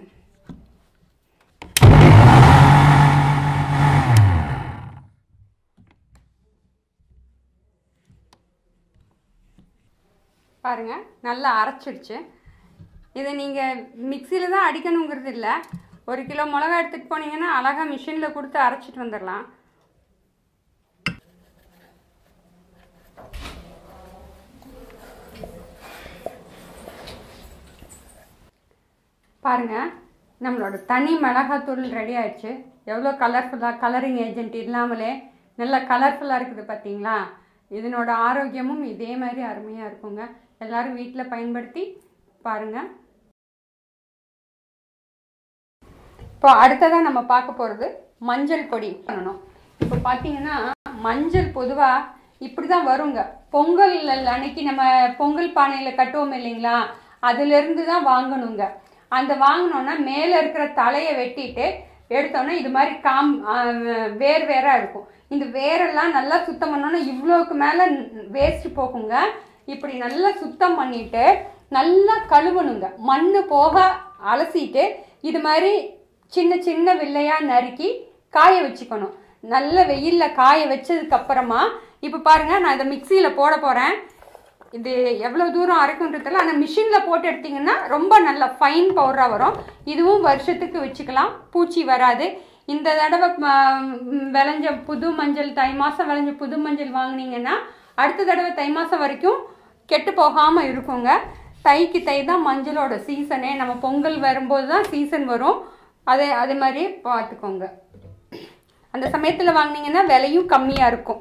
பாருங்க நல்லா அரைச்சிடுச்சு இதை நீங்கள் மிக்சியில் தான் அடிக்கணுங்கிறது இல்லை ஒரு கிலோ மிளகா எடுத்துகிட்டு போனீங்கன்னா அழகாக மிஷினில் கொடுத்து அரைச்சிட்டு வந்துடலாம் பாருங்க நம்மளோட தனி மிளகாத்தூள் ரெடி ஆயிடுச்சு எவ்வளோ கலர்ஃபுல்லாக கலரிங் ஏஜென்ட் இல்லாமலே நல்லா கலர்ஃபுல்லாக இருக்குது பார்த்தீங்களா இதனோட ஆரோக்கியமும் இதே மாதிரி அருமையாக இருக்குங்க எல்லாரும் வீட்டில் பயன்படுத்தி பாருங்கள் இப்போ அடுத்ததாக நம்ம பார்க்க போகிறது மஞ்சள் பொடி பண்ணணும் இப்போ பார்த்தீங்கன்னா மஞ்சள் பொதுவாக இப்படி தான் வருங்க பொங்கல் அன்னைக்கு நம்ம பொங்கல் பானையில் கட்டுவோம் இல்லைங்களா அதுலேருந்து தான் வாங்கணுங்க அந்த வாங்கினோன்னா மேலே இருக்கிற தலையை வெட்டிட்டு எடுத்தோன்னா இது மாதிரி காம் ஆஹ் வேர் வேறாக இருக்கும் இந்த வேரெல்லாம் நல்லா சுத்தம் பண்ணோன்னா இவ்வளோக்கு மேலே வேஸ்ட் போகுங்க இப்படி நல்லா சுத்தம் பண்ணிட்டு நல்லா கழுவணுங்க மண் போக அலசிட்டு இது மாதிரி சின்ன சின்ன வில்லையா நறுக்கி காய வச்சுக்கணும் நல்ல வெயிலில் காய வச்சதுக்கு அப்புறமா இப்போ பாருங்க நான் இதை மிக்சியில் போட போகிறேன் இது எவ்வளோ தூரம் அரைக்குன்றதில்ல ஆனால் மிஷினில் போட்டு எடுத்தீங்கன்னா ரொம்ப நல்ல ஃபைன் பவுடராக வரும் இதுவும் வருஷத்துக்கு வச்சுக்கலாம் பூச்சி வராது இந்த தடவை ம, ம், விளைஞ்ச புது மஞ்சள் தை மாதம் விளைஞ்ச புது மஞ்சள் வாங்குனீங்கன்னா அடுத்த தடவை தை மாதம் வரைக்கும் கெட்டு போகாமல் இருக்குங்க தைக்கு தை தான் மஞ்சளோட சீசனே நம்ம பொங்கல் வரும்போது தான் சீசன் வரும் அதே அதே மாதிரி பார்த்துக்கோங்க அந்த சமயத்தில் வாங்குனீங்கன்னா விலையும் கம்மியாக இருக்கும்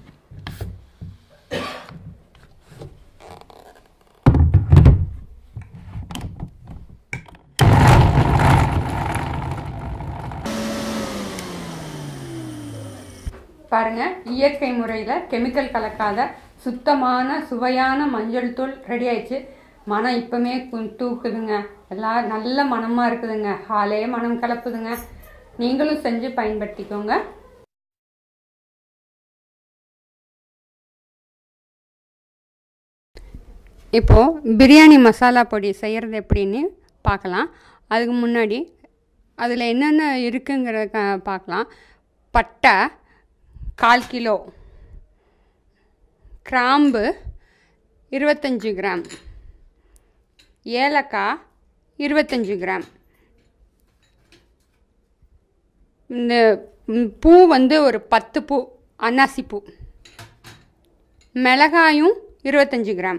பாருங்க இயற்கை முறையில் கெமிக்கல் கலக்காத சுத்தமான சுவையான மஞ்சள் தூள் ரெடி ஆயிடுச்சு மனம் இப்பவுமே கு- தூக்குதுங்க எல்லாம் நல்ல மனமாக இருக்குதுங்க ஹாலே மனம் கலப்புதுங்க நீங்களும் செஞ்சு பயன்படுத்திக்கோங்க இப்போது பிரியாணி மசாலா பொடி செய்கிறது எப்படின்னு பார்க்கலாம் அதுக்கு முன்னாடி அதில் என்னென்ன இருக்குங்கிற க- பார்க்கலாம் பட்டை கால் கிலோ கிராம்பு இருபத்தஞ்சி கிராம் ஏலக்காய் இருபத்தஞ்சி கிராம் இந்த ம், பூ வந்து ஒரு பத்து பூ அன்னாசி பூ மிளகாயும் இருபத்தஞ்சி கிராம்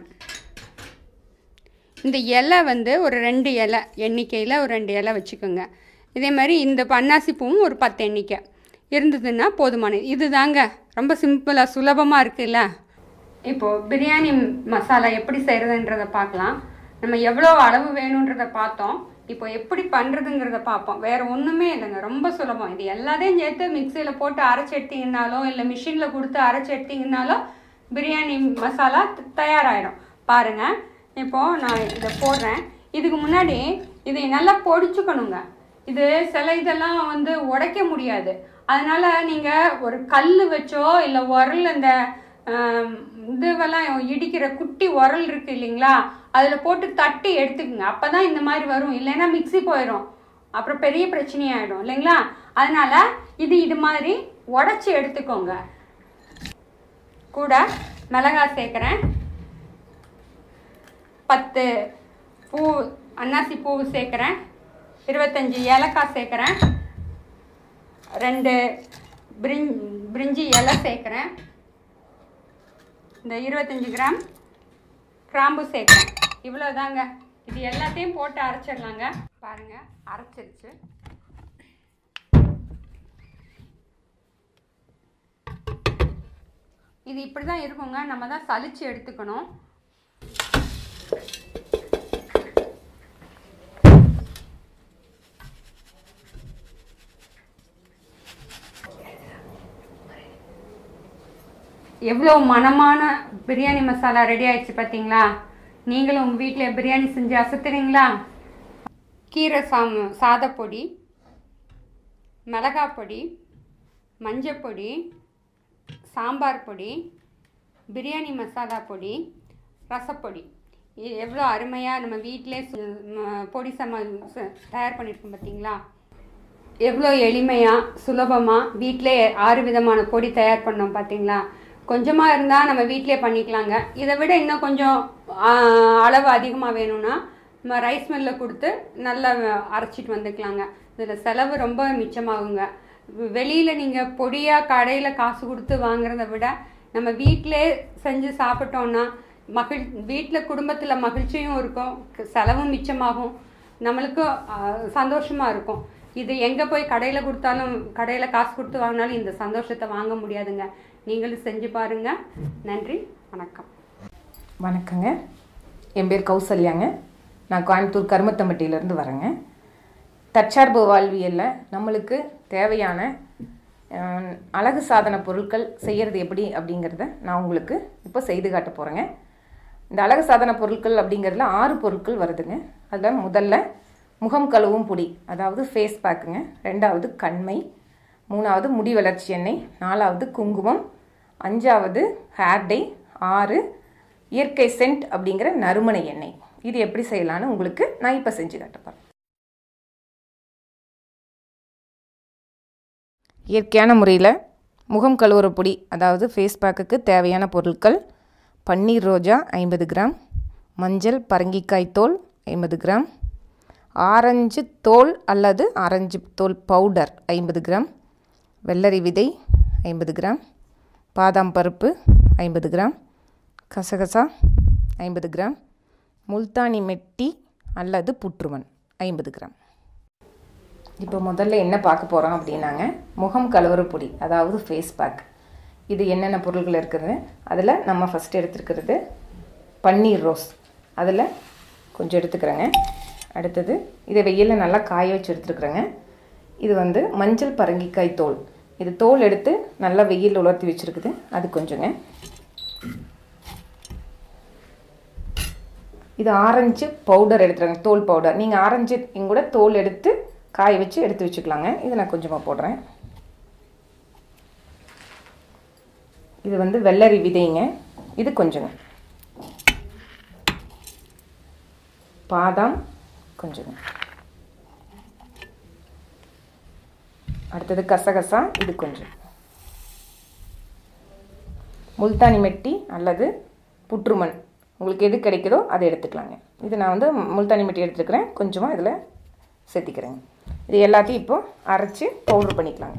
இந்த இலை வந்து ஒரு ரெண்டு இலை எண்ணிக்கையில் ஒரு ரெண்டு இலை வச்சுக்கோங்க இதே மாதிரி இந்த பன்னாசி பூவும் ஒரு பத்து எண்ணிக்கை இருந்ததுன்னா போதுமானது இது தாங்க ரொம்ப சிம்பிளாக சுலபமாக இருக்குல்ல இப்போது பிரியாணி மசாலா எப்படி செய்கிறதுன்றதை பார்க்கலாம் நம்ம எவ்வளோ அளவு வேணுன்றதை பார்த்தோம் இப்போ எப்படி பண்ணுறதுங்கிறத பார்ப்போம் வேறு ஒன்றுமே இல்லைங்க ரொம்ப சுலபம் இது எல்லாத்தையும் சேர்த்து மிக்சியில் போட்டு அரைச்சி எடுத்தீங்கன்னாலோ இல்லை மிஷினில் கொடுத்து அரைச்சி எடுத்தீங்கன்னாலோ பிரியாணி மசாலா த- தயாராயிடும் பாருங்கள் இப்போது நான் இதை போடுறேன் இதுக்கு முன்னாடி இதை நல்லா பொடிச்சுக்கணுங்க இது சில இதெல்லாம் வந்து உடைக்க முடியாது அதனால நீங்கள் ஒரு கல் வச்சோ இல்லை உரல் இந்த ஆம், இதுவெல்லாம் இடிக்கிற குட்டி உரல் இருக்கு இல்லைங்களா அதில் போட்டு தட்டி எடுத்துக்கோங்க அப்போ தான் இந்த மாதிரி வரும் இல்லைன்னா மிக்ஸி போயிடும் அப்புறம் பெரிய பிரச்சனையாயிடும் இல்லைங்களா அதனால இது இது மாதிரி உடச்சி எடுத்துக்கோங்க கூட மிளகாய் சேர்க்குறேன் பத்து பூ அன்னாசி பூ சேர்க்குறேன் இருபத்தஞ்சி ஏலக்காய் சேர்க்குறேன் ரெண்டு பிரிஞ் பிரிஞ்சி இலை சேர்க்குறேன் இந்த இருபத்தஞ்சி கிராம் கிராம்பு சேர்க்குறேன் இவ்வளோதாங்க இது எல்லாத்தையும் போட்டு அரைச்சிடலாங்க பாருங்க அரைச்சிருச்சு இது இப்படி தான் இருக்குங்க நம்ம தான் சலிச்சு எடுத்துக்கணும் எவ்வளோ மனமான பிரியாணி மசாலா ரெடி ஆயிடுச்சு பார்த்தீங்களா நீங்களும் உங்கள் வீட்டில் பிரியாணி செஞ்சு அசத்துறீங்களா கீரை சாம சாதப்பொடி மிளகாய் பொடி மஞ்சப்பொடி சாம்பார் பொடி பிரியாணி மசாலா பொடி ரசப்பொடி இது எவ்வளோ அருமையாக நம்ம வீட்டிலே சு- ம- பொடி சம ச- தயார் பண்ணியிருக்கோம் பார்த்தீங்களா எவ்வளோ எளிமையாக சுலபமாக வீட்டிலே ஆறு விதமான பொடி தயார் பண்ணோம் பார்த்தீங்களா கொஞ்சமாக இருந்தால் நம்ம வீட்டிலே பண்ணிக்கலாங்க இதை விட இன்னும் கொஞ்சம் ஆ, அளவு அதிகமாக வேணும்னா நம்ம ரைஸ் மில்லில் கொடுத்து நல்லா அரைச்சிட்டு வந்துக்கலாங்க இதில் செலவு ரொம்ப மிச்சமாகுங்க வெளியில் நீங்கள் பொடியாக கடையில் காசு கொடுத்து வாங்குறத விட நம்ம வீட்டிலே செஞ்சு சாப்பிட்டோம்னா மகிழ் வீட்டில் குடும்பத்தில் மகிழ்ச்சியும் இருக்கும் க- செலவும் மிச்சமாகும் நம்மளுக்கும் சந்தோஷமாக இருக்கும் இது எங்கே போய் கடையில் கொடுத்தாலும் கடையில் காசு கொடுத்து வாங்கினாலும் இந்த சந்தோஷத்தை வாங்க முடியாதுங்க நீங்களும் செஞ்சு பாருங்க நன்றி வணக்கம் வணக்கங்க என் பேர் கௌசல்யாங்க நான் கோயம்புத்தூர் கருமத்தம்பட்டியிலேருந்து வரேங்க தற்சார்பு வாழ்வியலில் நம்மளுக்கு தேவையான அஹ், அழகு சாதன பொருட்கள் செய்கிறது எப்படி அப்படிங்கிறத நான் உங்களுக்கு இப்போ செய்து காட்ட போகிறேங்க இந்த அழகு சாதன பொருட்கள் அப்படிங்கிறதுல ஆறு பொருட்கள் வருதுங்க அதில் முதல்ல முகம் கழுவும் பொடி அதாவது ஃபேஸ் பேக்குங்க ரெண்டாவது கண்மை மூணாவது முடி வளர்ச்சி எண்ணெய் நாலாவது குங்குமம் அஞ்சாவது ஹேர் டை ஆறு இயற்கை சென்ட் அப்படிங்கிற நறுமண எண்ணெய் இது எப்படி செய்யலான்னு உங்களுக்கு நான் இப்போ செஞ்சு காட்டப்போறேன் இயற்கையான முறையில் முகம் கழுவுற பொடி அதாவது ஃபேஸ் பேக்குக்கு தேவையான பொருட்கள் பன்னீர் ரோஜா ஐம்பது கிராம் மஞ்சள் பரங்கிக்காய் தோல் ஐம்பது கிராம் ஆரஞ்சு தோல் அல்லது ஆரஞ்சு தோல் பவுடர் ஐம்பது கிராம் வெள்ளரி விதை ஐம்பது கிராம் பாதாம் பருப்பு ஐம்பது கிராம் கசகசா ஐம்பது கிராம் முல்தானி மெட்டி அல்லது புற்றுமண் ஐம்பது கிராம் இப்போ முதல்ல என்ன பார்க்க போகிறோம் அப்படின்னாங்க முகம் கழுவுற பொடி அதாவது ஃபேஸ் பேக் இது என்னென்ன பொருட்கள் இருக்குது அதில் நம்ம ஃபஸ்ட்டு எடுத்துருக்கிறது பன்னீர் ரோஸ் அதில் கொஞ்சம் எடுத்துக்கிறேங்க அடுத்தது இதை வெயிலில் நல்லா காய வச்சு எடுத்துருக்குறேங்க இது வந்து மஞ்சள் பரங்கிக்காய் தோல் இது தோல் எடுத்து நல்லா வெயிலில் உலர்த்தி வச்சுருக்குது அது கொஞ்சங்க இது ஆரஞ்சு பவுடர் எடுத்துருங்க தோல் பவுடர் நீங்கள் ஆரஞ்சு கூட தோல் எடுத்து காய வச்சு எடுத்து வச்சுக்கலாங்க இது நான் கொஞ்சமாக போடுறேன் இது வந்து வெள்ளரி விதைங்க இது கொஞ்சங்க பாதாம் கொஞ்சங்க அடுத்தது கசகசா இது கொஞ்சம் முல்தானி மெட்டி அல்லது புற்றுமண் உங்களுக்கு எது கிடைக்குதோ அதை எடுத்துக்கலாங்க இது நான் வந்து முல்தானி மெட்டி எடுத்துக்கிறேன் கொஞ்சமாக இதில் சேர்த்திக்கிறேங்க இது எல்லாத்தையும் இப்போ அரைச்சி பவுட்ரு பண்ணிக்கலாங்க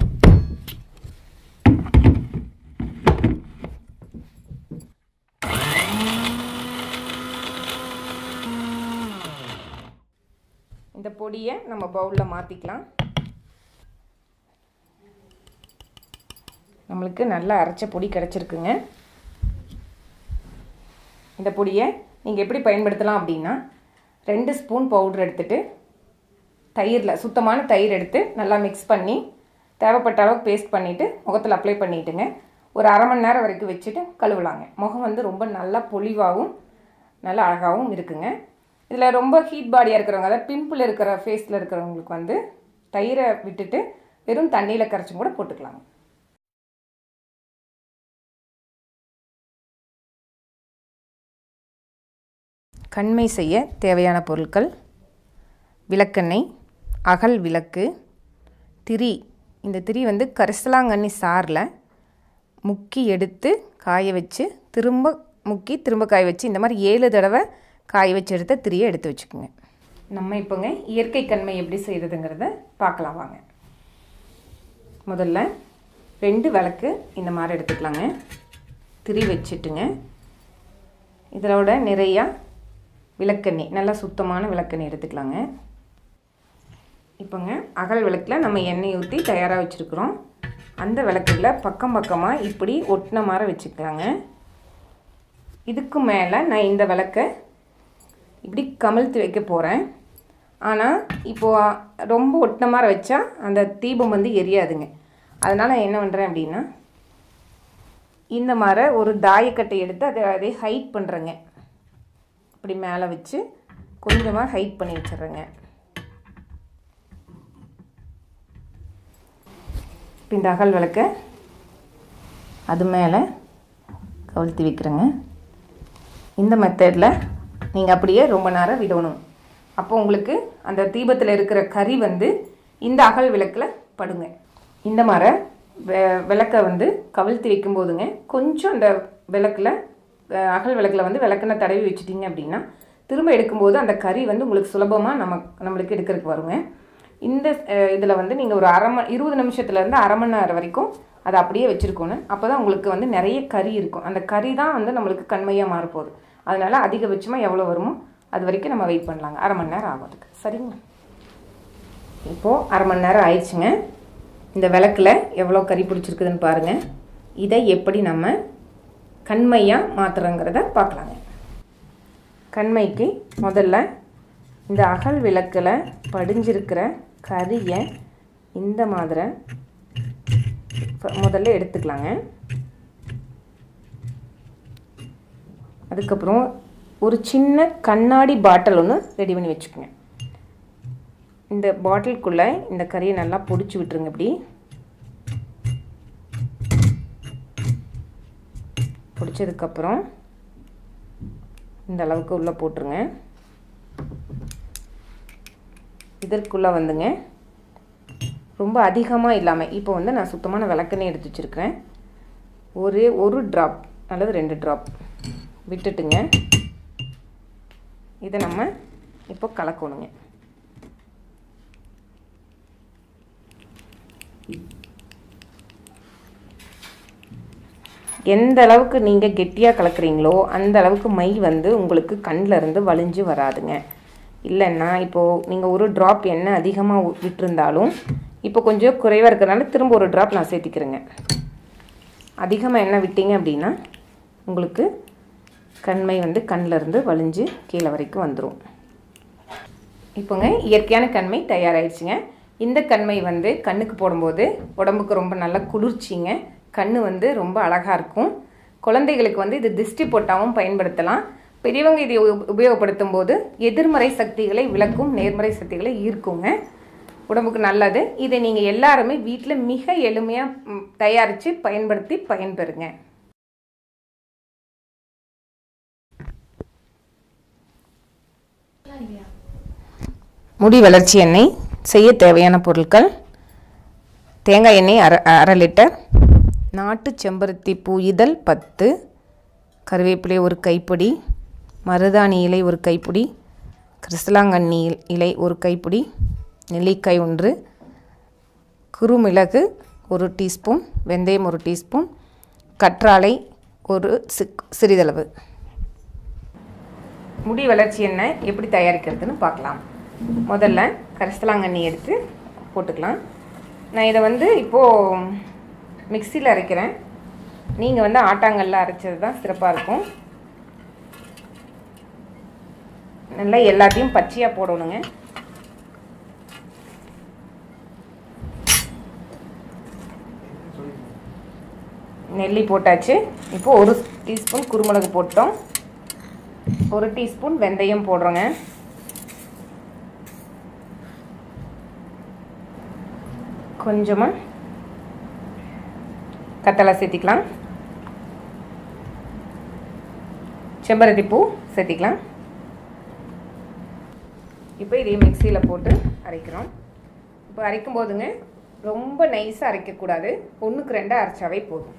இந்த பொடியை நம்ம பவுலில் மாற்றிக்கலாம் நம்மளுக்கு நல்லா அரைச்ச பொடி கிடச்சிருக்குங்க இந்த பொடியை நீங்கள் எப்படி பயன்படுத்தலாம் அப்படின்னா ரெண்டு ஸ்பூன் பவுடர் எடுத்துட்டு தயிரில் சுத்தமான தயிர் எடுத்து நல்லா மிக்ஸ் பண்ணி தேவைப்பட்ட அளவுக்கு பேஸ்ட் பண்ணிவிட்டு முகத்தில் அப்ளை பண்ணிட்டுங்க ஒரு அரை மணி நேரம் வரைக்கும் வச்சுட்டு கழுவலாங்க முகம் வந்து ரொம்ப நல்லா பொலிவாகவும் நல்லா அழகாகவும் இருக்குங்க இதில் ரொம்ப ஹீட் பாடியாக இருக்கிறவங்க அதாவது பிம்பிள் இருக்கிற ஃபேஸில் இருக்கிறவங்களுக்கு வந்து தயிரை விட்டுட்டு வெறும் தண்ணியில் கரைச்சும் கூட போட்டுக்கலாங்க கண்மை செய்ய தேவையான பொருட்கள் விளக்கெண்ணெய் அகல் விளக்கு திரி இந்த திரி வந்து கரிசலாங்கண்ணி சாரில் முக்கி எடுத்து காய வச்சு திரும்ப முக்கி திரும்ப காய வச்சு இந்த மாதிரி ஏழு தடவை காய வச்சு எடுத்த திரியை எடுத்து வச்சுக்கோங்க நம்ம இப்போங்க இயற்கை கண்மை எப்படி செய்கிறதுங்கிறத பார்க்கலாம் வாங்க முதல்ல ரெண்டு விளக்கு இந்த மாதிரி எடுத்துக்கலாங்க திரி வச்சுட்டுங்க இதோட நிறையா விளக்கெண்ணெய் நல்லா சுத்தமான விளக்கெண்ணெய் எடுத்துக்கலாங்க இப்போங்க அகல் விளக்கில் நம்ம எண்ணெய் ஊற்றி தயாராக வச்சுருக்குறோம் அந்த விளக்குல பக்கம் பக்கமாக இப்படி ஒட்டின மாதிரி வச்சுக்கலாங்க இதுக்கு மேலே நான் இந்த விளக்கை இப்படி கமிழ்த்து வைக்க போகிறேன் ஆனால் இப்போது ரொம்ப ஒட்டின மாதிரி வச்சா அந்த தீபம் வந்து எரியாதுங்க அதனால் என்ன பண்ணுறேன் அப்படின்னா இந்த மாதிரி ஒரு தாயக்கட்டை எடுத்து அதை அதை ஹைட் பண்ணுறேங்க இப்படி மேலே வச்சு கொஞ்சமாக ஹைட் பண்ணி வச்சிடுறேங்க இப்போ இந்த அகல் விளக்க அது மேலே கவிழ்த்தி வைக்கிறேங்க இந்த மெத்தடில் நீங்கள் அப்படியே ரொம்ப நேரம் விடணும் அப்போ உங்களுக்கு அந்த தீபத்தில் இருக்கிற கறி வந்து இந்த அகல் விளக்கில் படுங்க இந்த மாதிரி வெ விளக்கை வந்து கவிழ்த்தி வைக்கும்போதுங்க கொஞ்சம் அந்த விளக்கில் அஹ், அகல் விளக்கில் வந்து விளக்கெண்ணெய் தடவி வச்சிட்டிங்க அப்படின்னா திரும்ப எடுக்கும்போது அந்த கறி வந்து உங்களுக்கு சுலபமாக நம்ம நம்மளுக்கு எடுக்கிறதுக்கு வருங்க இந்த இதில் வந்து நீங்கள் ஒரு அரை மணி இருபது நிமிஷத்துலேருந்து அரை மணி நேரம் வரைக்கும் அதை அப்படியே வச்சுருக்கணும் அப்போ தான் உங்களுக்கு வந்து நிறைய கறி இருக்கும் அந்த கறி தான் வந்து நம்மளுக்கு கண்மையாக மாறப்போகுது அதனால் அதிகபட்சமாக எவ்வளோ வருமோ அது வரைக்கும் நம்ம வெயிட் பண்ணலாங்க அரை மணி நேரம் ஆகும் அதுக்கு சரிங்களா இப்போது அரை மணி நேரம் ஆயிடுச்சுங்க இந்த விளக்கில் எவ்வளோ கறி பிடிச்சிருக்குதுன்னு பாருங்கள் இதை எப்படி நம்ம கண்மையாக மாற்றுறோங்கிறத பார்க்கலாங்க கண்மைக்கு முதல்ல இந்த அகல் விளக்கில் படிஞ்சிருக்கிற கறியை இந்த மாதிரி ஃப- முதல்ல எடுத்துக்கலாங்க அதுக்கப்புறம் ஒரு சின்ன கண்ணாடி பாட்டில் ஒன்று ரெடி பண்ணி வச்சுக்கோங்க இந்த பாட்டிலுக்குள்ளே இந்த கறியை நல்லா பொடிச்சு விட்டுருங்க இப்படி பொடிச்சதுக்கப்புறம் இந்த அளவுக்கு உள்ளே போட்டுருங்க இதற்குள்ளே வந்துங்க ரொம்ப அதிகமாக இல்லாமல் இப்போ வந்து நான் சுத்தமான விளக்கெண்ணெய் எடுத்து வச்சுருக்கிறேன் ஒரே ஒரு ட்ராப் அல்லது ரெண்டு ட்ராப் விட்டுட்டுங்க இதை நம்ம இப்போ கலக்கணுங்க எந்த அளவுக்கு நீங்கள் கெட்டியாக கலக்குறீங்களோ அந்த அளவுக்கு மை வந்து உங்களுக்கு கண்ணில் இருந்து வலிஞ்சு வராதுங்க இல்லைன்னா இப்போது நீங்கள் ஒரு ட்ராப் எண்ணெய் அதிகமாக விட்டுருந்தாலும் இப்போ கொஞ்சம் குறைவாக இருக்கிறனால திரும்ப ஒரு ட்ராப் நான் சேர்த்திக்கிறேங்க அதிகமாக எண்ணெய் விட்டீங்க அப்படின்னா உங்களுக்கு கண்மை வந்து கண்ணில் இருந்து வலிஞ்சு கீழே வரைக்கும் வந்துடும் இப்போங்க இயற்கையான கண்மை தயாராகிடுச்சுங்க இந்த கண்மை வந்து கண்ணுக்கு போடும்போது உடம்புக்கு ரொம்ப நல்ல குளிர்ச்சிங்க கண் வந்து ரொம்ப அழகாக இருக்கும் குழந்தைகளுக்கு வந்து இது திஷ்டி பொட்டாவும் பயன்படுத்தலாம் பெரியவங்க இதை உப- உபயோகப்படுத்தும் போது எதிர்மறை சக்திகளை விளக்கும் நேர்மறை சக்திகளை ஈர்க்குங்க உடம்புக்கு நல்லது இதை நீங்கள் எல்லாருமே வீட்டில் மிக எளிமையாக தயாரித்து பயன்படுத்தி பயன்பெறுங்க முடி வளர்ச்சி எண்ணெய் செய்ய தேவையான பொருட்கள் தேங்காய் எண்ணெய் அரை அரை லிட்டர் நாட்டு செம்பருத்தி பூ இதழ் பத்து கருவேப்பிலை ஒரு கைப்பிடி மருதாணி இலை ஒரு கைப்பிடி கிறிஸ்தலாங்கண்ணி இல்- இலை ஒரு கைப்பிடி நெல்லிக்காய் ஒன்று குறுமிளகு ஒரு டீஸ்பூன் வெந்தயம் ஒரு டீஸ்பூன் கற்றாழை ஒரு சி- சிறிதளவு முடி வளர்ச்சி எண்ணெய் எப்படி தயாரிக்கிறதுன்னு பார்க்கலாம் முதல்ல கரிசலாங்கண்ணி எடுத்து போட்டுக்கலாம் நான் இதை வந்து இப்போது மிக்சியில் அரைக்கிறேன் நீங்கள் வந்து ஆட்டாங்கல்ல அரைச்சது தான் சிறப்பாக இருக்கும் நல்லா எல்லாத்தையும் பச்சையாக போடணுங்க நெல்லி போட்டாச்சு இப்போது ஒரு டீஸ்பூன் குருமிளகு போட்டோம் ஒரு டீஸ்பூன் வெந்தயம் போடுறோங்க கொஞ்சமாக கத்தலை சேர்த்திக்கலாம் செம்பருத்தி பூ சேர்த்திக்கலாம் இப்போ இதையும் மிக்சியில் போட்டு அரைக்கிறோம் இப்போ அரைக்கும் போதுங்க ரொம்ப நைஸாக அரைக்கக்கூடாது ஒன்றுக்கு ரெண்டாக அரைச்சாவே போதும்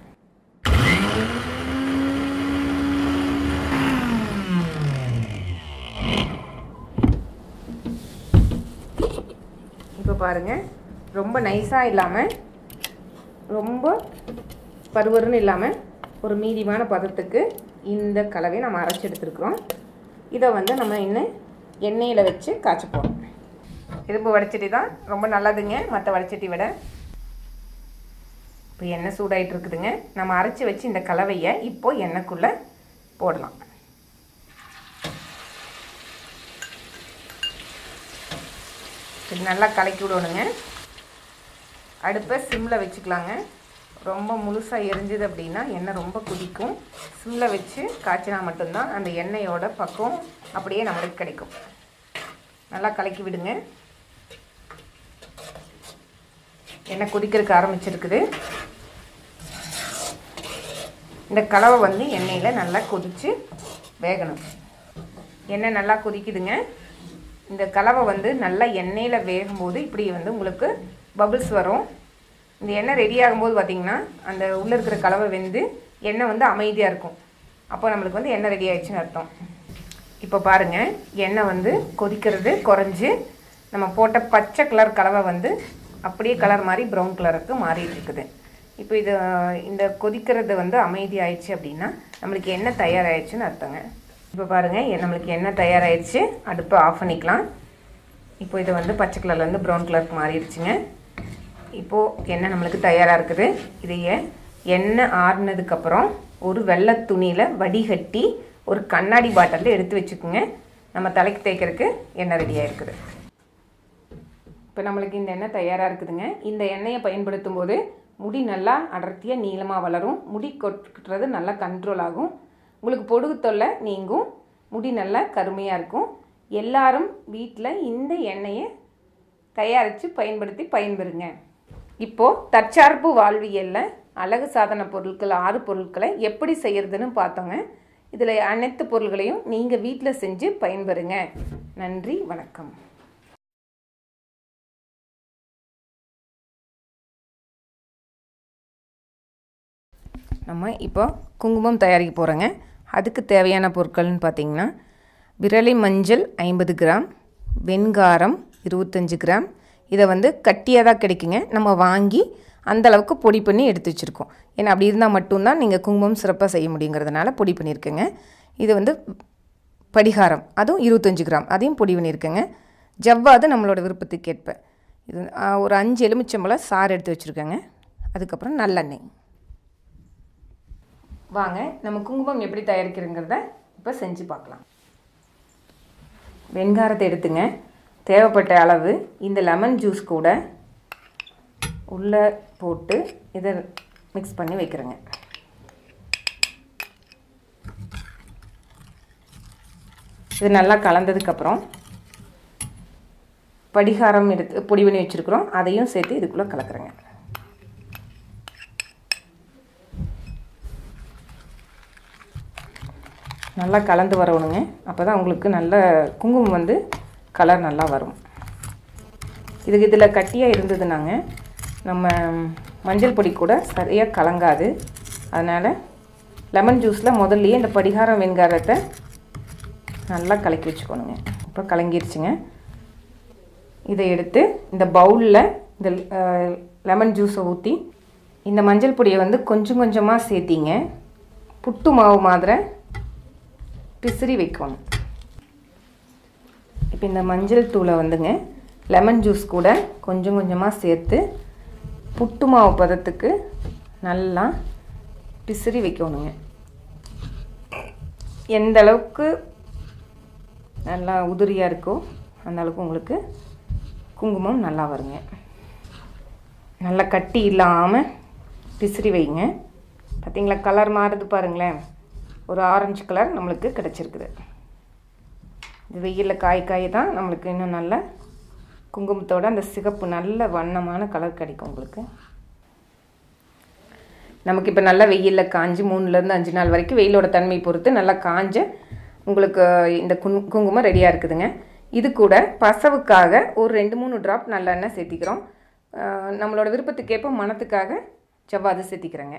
இப்போ பாருங்கள் ரொம்ப நைஸாக இல்லாமல் ரொம்ப பருவருன்னு இல்லாமல் ஒரு மீடியமான பதத்துக்கு இந்த கலவையை நம்ம அரைச்சி எடுத்துருக்குறோம் இதை வந்து நம்ம இன்னும் எண்ணெயில் வச்சு காய்ச்ச போகிறோம் இரும்பு வடைச்சட்டி தான் ரொம்ப நல்லதுங்க மற்ற வடைச்சட்டி விட இப்போ எண்ணெய் சூடாயிட்டு இருக்குதுங்க நம்ம அரைச்சி வச்சு இந்த கலவையை இப்போ எண்ணெய்க்குள்ளே போடலாம் இது நல்லா கலக்கி விடணுங்க அடுப்பை சிம்மில் வச்சுக்கலாங்க ரொம்ப முழுசாக எரிஞ்சுது அப்படின்னா எண்ணெய் ரொம்ப குதிக்கும் சிம்மில் வச்சு காய்ச்சினா மட்டும்தான் அந்த எண்ணெயோட பக்கம் அப்படியே நம்மளுக்கு கிடைக்கும் நல்லா கலக்கி விடுங்க எண்ணெய் கொதிக்கிறதுக்கு ஆரம்பிச்சிருக்குது இந்த கலவை வந்து எண்ணெயில் நல்லா கொதித்து வேகணும் எண்ணெய் நல்லா கொதிக்குதுங்க இந்த கலவை வந்து நல்லா எண்ணெயில் வேகும்போது இப்படி வந்து உங்களுக்கு பபிள்ஸ் வரும் இந்த எண்ணெய் ரெடி ஆகும்போது பார்த்திங்கன்னா அந்த உள்ளே இருக்கிற கலவை வெந்து எண்ணெய் வந்து அமைதியாக இருக்கும் அப்போ நம்மளுக்கு வந்து எண்ணெய் ரெடி ஆயிடுச்சுன்னு அர்த்தம் இப்போ பாருங்கள் எண்ணெய் வந்து கொதிக்கிறது குறைஞ்சி நம்ம போட்ட பச்சை கலர் கலவை வந்து அப்படியே கலர் மாதிரி ப்ரௌன் கலருக்கு மாறிட்டு இருக்குது இப்போ இது இந்த கொதிக்கிறது வந்து அமைதி ஆயிடுச்சு அப்படின்னா நம்மளுக்கு எண்ணெய் தயாராகிடுச்சுன்னு அர்த்தங்க இப்போ பாருங்கள் எ- நம்மளுக்கு எண்ணெய் தயாராகிடுச்சு அடுப்பை ஆஃப் பண்ணிக்கலாம் இப்போ இது வந்து பச்சை கலர்லேருந்து ப்ரௌன் கலருக்கு மாறிடுச்சுங்க இப்போது எண்ணெய் நம்மளுக்கு தயாராக இருக்குது இதைய எண்ணெய் ஆறுனதுக்கப்புறம் ஒரு வெள்ளை துணியில் வடிகட்டி ஒரு கண்ணாடி பாட்டிலில் எடுத்து வச்சுக்கோங்க நம்ம தலைக்கு தேய்க்கிறதுக்கு எண்ணெய் ரெடியாக இருக்குது இப்போ நம்மளுக்கு இந்த எண்ணெய் தயாராக இருக்குதுங்க இந்த எண்ணெயை பயன்படுத்தும் போது முடி நல்லா அடர்த்தியாக நீளமாக வளரும் முடி கொட்டுறது நல்லா கண்ட்ரோல் ஆகும் உங்களுக்கு பொடுகு தொல்லை நீங்கும் முடி நல்லா கருமையாக இருக்கும் எல்லாரும் வீட்டில் இந்த எண்ணெயை தயாரித்து பயன்படுத்தி பயன்பெறுங்க இப்போது தற்சார்பு வாழ்வியலில் அழகு சாதன பொருட்கள் ஆறு பொருட்களை எப்படி செய்யறதுன்னு பார்த்தோங்க இதில் அனைத்து பொருள்களையும் நீங்கள் வீட்டில் செஞ்சு பயன்பெறுங்க நன்றி வணக்கம் நம்ம இப்போ குங்குமம் தயாரிக்க போகிறோங்க அதுக்கு தேவையான பொருட்கள்னு பார்த்தீங்கன்னா விரலி மஞ்சள் ஐம்பது கிராம் வெண்காரம் இருபத்தஞ்சி கிராம் இதை வந்து கட்டியாக தான் கிடைக்குங்க நம்ம வாங்கி அந்த அளவுக்கு பொடி பண்ணி எடுத்து வச்சுருக்கோம் ஏன்னா அப்படி இருந்தால் மட்டும்தான் நீங்கள் குங்குமம் சிறப்பாக செய்ய முடியுங்கிறதுனால பொடி பண்ணியிருக்கேங்க இது வந்து படிகாரம் அதுவும் இருபத்தஞ்சி கிராம் அதையும் பொடி பண்ணியிருக்கேங்க ஜவ்வாது நம்மளோட விருப்பத்துக்கு ஏற்ப இது ஆ, ஒரு அஞ்சு எலுமிச்சம்பழம் சாறு எடுத்து வச்சுருக்கேங்க அதுக்கப்புறம் நல்லெண்ணெய் வாங்க நம்ம குங்குமம் எப்படி தயாரிக்கிறங்கிறத இப்போ செஞ்சு பார்க்கலாம் வெண்காரத்தை எடுத்துங்க தேவைப்பட்ட அளவு இந்த லெமன் ஜூஸ் கூட உள்ளே போட்டு இதை மிக்ஸ் பண்ணி வைக்கிறேங்க இது நல்லா கலந்ததுக்கப்புறம் படிகாரம் எடுத்து பொடி பண்ணி வச்சுருக்குறோம் அதையும் சேர்த்து இதுக்குள்ளே கலக்குறேங்க நல்லா கலந்து வரணுங்க அப்போ தான் உங்களுக்கு நல்ல குங்குமம் வந்து கலர் நல்லா வரும் இதுக்கு இதில் கட்டியாக இருந்ததுனாங்க நம்ம மஞ்சள் பொடி கூட சரியாக கலங்காது அதனால் லெமன் ஜூஸில் முதல்லையே இந்த படிகாரம் வெண்காரத்தை நல்லா கலக்கி வச்சுக்கணுங்க இப்போ கலங்கிருச்சுங்க இதை எடுத்து இந்த பவுலில் இந்த லெமன் ஜூஸை ஊற்றி இந்த மஞ்சள் பொடியை வந்து கொஞ்சம் கொஞ்சமாக சேர்த்திங்க புட்டு மாவு மாதிரி பிசிறி வைக்கணும் இப்போ இந்த மஞ்சள் தூளை வந்துங்க லெமன் ஜூஸ் கூட கொஞ்சம் கொஞ்சமாக சேர்த்து புட்டு மாவு பதத்துக்கு நல்லா பிசிறி வைக்கணுங்க எந்த அளவுக்கு நல்லா உதிரியாக இருக்கோ அந்த அளவுக்கு உங்களுக்கு குங்குமம் நல்லா வருங்க நல்லா கட்டி இல்லாமல் பிசிறி வைங்க பார்த்தீங்களா கலர் மாறுது பாருங்களேன் ஒரு ஆரஞ்சு கலர் நம்மளுக்கு கிடச்சிருக்குது இது வெயிலில் காய் காய் தான் நம்மளுக்கு இன்னும் நல்ல குங்குமத்தோட அந்த சிகப்பு நல்ல வண்ணமான கலர் கிடைக்கும் உங்களுக்கு நமக்கு இப்போ நல்லா வெயிலில் காஞ்சு மூணுலேருந்து அஞ்சு நாள் வரைக்கும் வெயிலோட தன்மை பொறுத்து நல்லா காஞ்ச உங்களுக்கு இந்த குங் குங்குமம் ரெடியாக இருக்குதுங்க இது கூட பசவுக்காக ஒரு ரெண்டு மூணு ட்ராப் நல்லெண்ணெய் சேர்த்திக்கிறோம் அஹ் நம்மளோட விருப்பத்துக்கேற்ப மணத்துக்காக செவ்வாது சேர்த்திக்கிறேங்க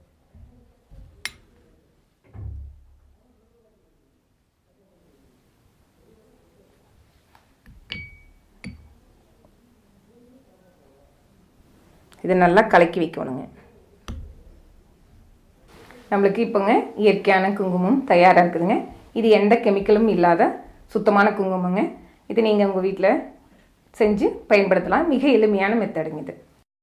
இதை நல்லா கலக்கி வைக்கணுங்க நம்மளுக்கு இப்போங்க இயற்கையான குங்குமம் தயாராக இருக்குதுங்க இது எந்த கெமிக்கலும் இல்லாத சுத்தமான குங்குமங்க இது நீங்கள் உங்கள் வீட்டில் செஞ்சு பயன்படுத்தலாம் மிக எளிமையான மெத்தடுங்க இது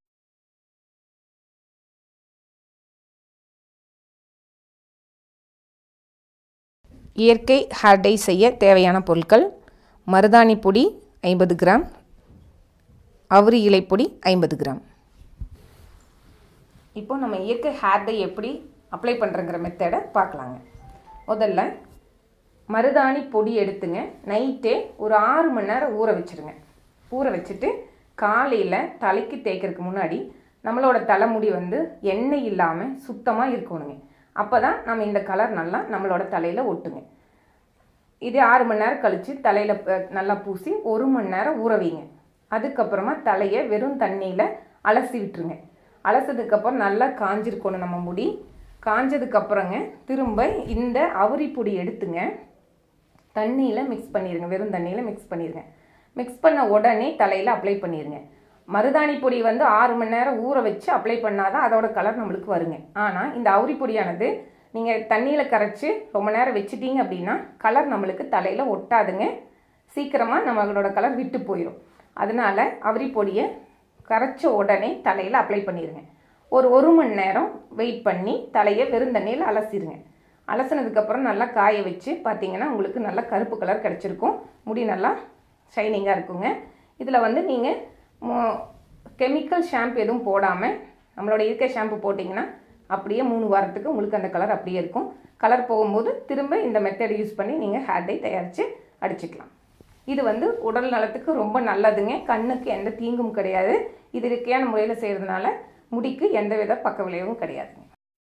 இயற்கை ஹேர் டை செய்ய தேவையான பொருட்கள் மருதாணி பொடி ஐம்பது கிராம் அவுரி இலை பொடி ஐம்பது கிராம் இப்போ நம்ம இயற்கை ஹேர் டை எப்படி அப்ளை பண்ணுறங்கிற மெத்தடை பார்க்கலாங்க முதல்ல மருதாணி பொடி எடுத்துங்க நைட்டே ஒரு ஆறு மணி நேரம் ஊற வச்சுருங்க ஊற வச்சுட்டு காலையில் தலைக்கு தேய்க்கிறதுக்கு முன்னாடி நம்மளோட தலைமுடி வந்து எண்ணெய் இல்லாமல் சுத்தமாக இருக்கணுங்க அப்போ தான் நம்ம இந்த கலர் நல்லா நம்மளோட தலையில் ஒட்டுங்க இது ஆறு மணி நேரம் கழித்து தலையில் நல்லா பூசி ஒரு மணி நேரம் ஊற வைங்க அதுக்கப்புறமா தலையை வெறும் தண்ணியில் அலசி விட்டுருங்க அலசதுக்கப்புறம் நல்லா காஞ்சிருக்கணும் நம்ம முடி காஞ்சதுக்கப்புறங்க திரும்ப இந்த அவுரி பொடி எடுத்துங்க தண்ணியில் மிக்ஸ் பண்ணிடுங்க வெறும் தண்ணியில் மிக்ஸ் பண்ணிடுங்க மிக்ஸ் பண்ண உடனே தலையில் அப்ளை பண்ணிடுங்க மருதாணி பொடி வந்து ஆறு மணி நேரம் ஊற வச்சு அப்ளை பண்ணாதான் அதோட கலர் நம்மளுக்கு வருங்க ஆனால் இந்த அவுரி பொடியானது நீங்கள் தண்ணியில் கரைச்சி ரொம்ப நேரம் வச்சிட்டீங்க அப்படின்னா கலர் நம்மளுக்கு தலையில் ஒட்டாதுங்க சீக்கிரமாக நம்மளோட கலர் விட்டு போயிடும் அதனால அவுரி பொடியை கரைச்ச உடனே தலையில் அப்ளை பண்ணிடுங்க ஒரு ஒரு மணி நேரம் வெயிட் பண்ணி தலையை வெறும் தண்ணியில் அலசிடுங்க அலசினதுக்கப்புறம் நல்லா காய வச்சு பார்த்தீங்கன்னா உங்களுக்கு நல்லா கருப்பு கலர் கிடச்சிருக்கும் முடி நல்லா ஷைனிங்காக இருக்குங்க இதில் வந்து நீங்கள் கெமிக்கல் ஷாம்பு எதுவும் போடாமல் நம்மளோட இயற்கை ஷாம்பு போட்டிங்கன்னா அப்படியே மூணு வாரத்துக்கு உங்களுக்கு அந்த கலர் அப்படியே இருக்கும் கலர் போகும்போது திரும்ப இந்த மெத்தட் யூஸ் பண்ணி நீங்கள் ஹேர் டை தயாரித்து அடிச்சுக்கலாம் இது வந்து உடல் நலத்துக்கு ரொம்ப நல்லதுங்க கண்ணுக்கு எந்த தீங்கும் கிடையாது இது இயற்கையான முறையில் செய்கிறதுனால முடிக்கு எந்தவித பக்க விளைவும் கிடையாதுங்க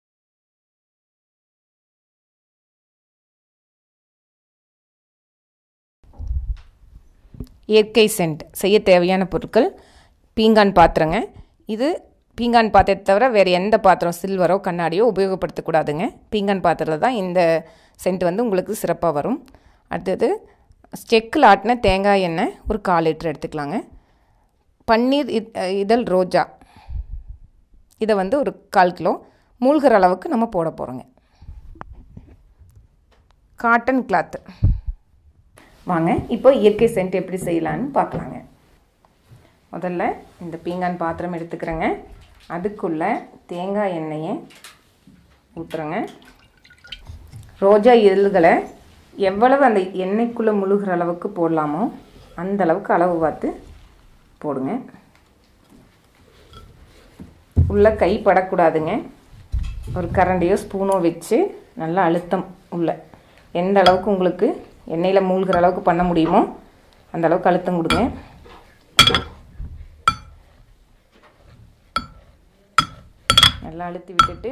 இயற்கை சென்ட் செய்ய தேவையான பொருட்கள் பீங்கான் பாத்திரங்க இது பீங்கான் பாத்திரத்தை தவிர வேறு எந்த பாத்திரம் சில்வரோ கண்ணாடியோ உபயோகப்படுத்தக்கூடாதுங்க பீங்கான் பாத்திரத்தில் தான் இந்த சென்ட் வந்து உங்களுக்கு சிறப்பாக வரும் அடுத்தது ஸ்டெக்கில் ஆட்டின தேங்காய் எண்ணெய் ஒரு கால் லிட்டர் எடுத்துக்கலாங்க பன்னீர் இதழ் ரோஜா இதை வந்து ஒரு கால் கிலோ மூழ்கிற அளவுக்கு நம்ம போட போகிறோங்க காட்டன் கிளாத்து வாங்க இப்போ இயற்கை சென்ட் எப்படி செய்யலான்னு பார்க்கலாங்க முதல்ல இந்த பீங்கான் பாத்திரம் எடுத்துக்கிறேங்க அதுக்குள்ளே தேங்காய் எண்ணெயை ஊற்றுறேங்க ரோஜா இதழ்களை எவ்வளவு அந்த எண்ணெய்க்குள்ளே முழுகிற அளவுக்கு போடலாமோ அந்த அளவுக்கு அளவு பார்த்து போடுங்க உள்ளே கை படக்கூடாதுங்க ஒரு கரண்டியோ ஸ்பூனோ வச்சு நல்லா அழுத்தம் உள்ள எந்த அளவுக்கு உங்களுக்கு எண்ணெயில் மூழ்கிற அளவுக்கு பண்ண முடியுமோ அந்த அளவுக்கு அழுத்தம் கொடுங்க நல்லா அழுத்தி விட்டுட்டு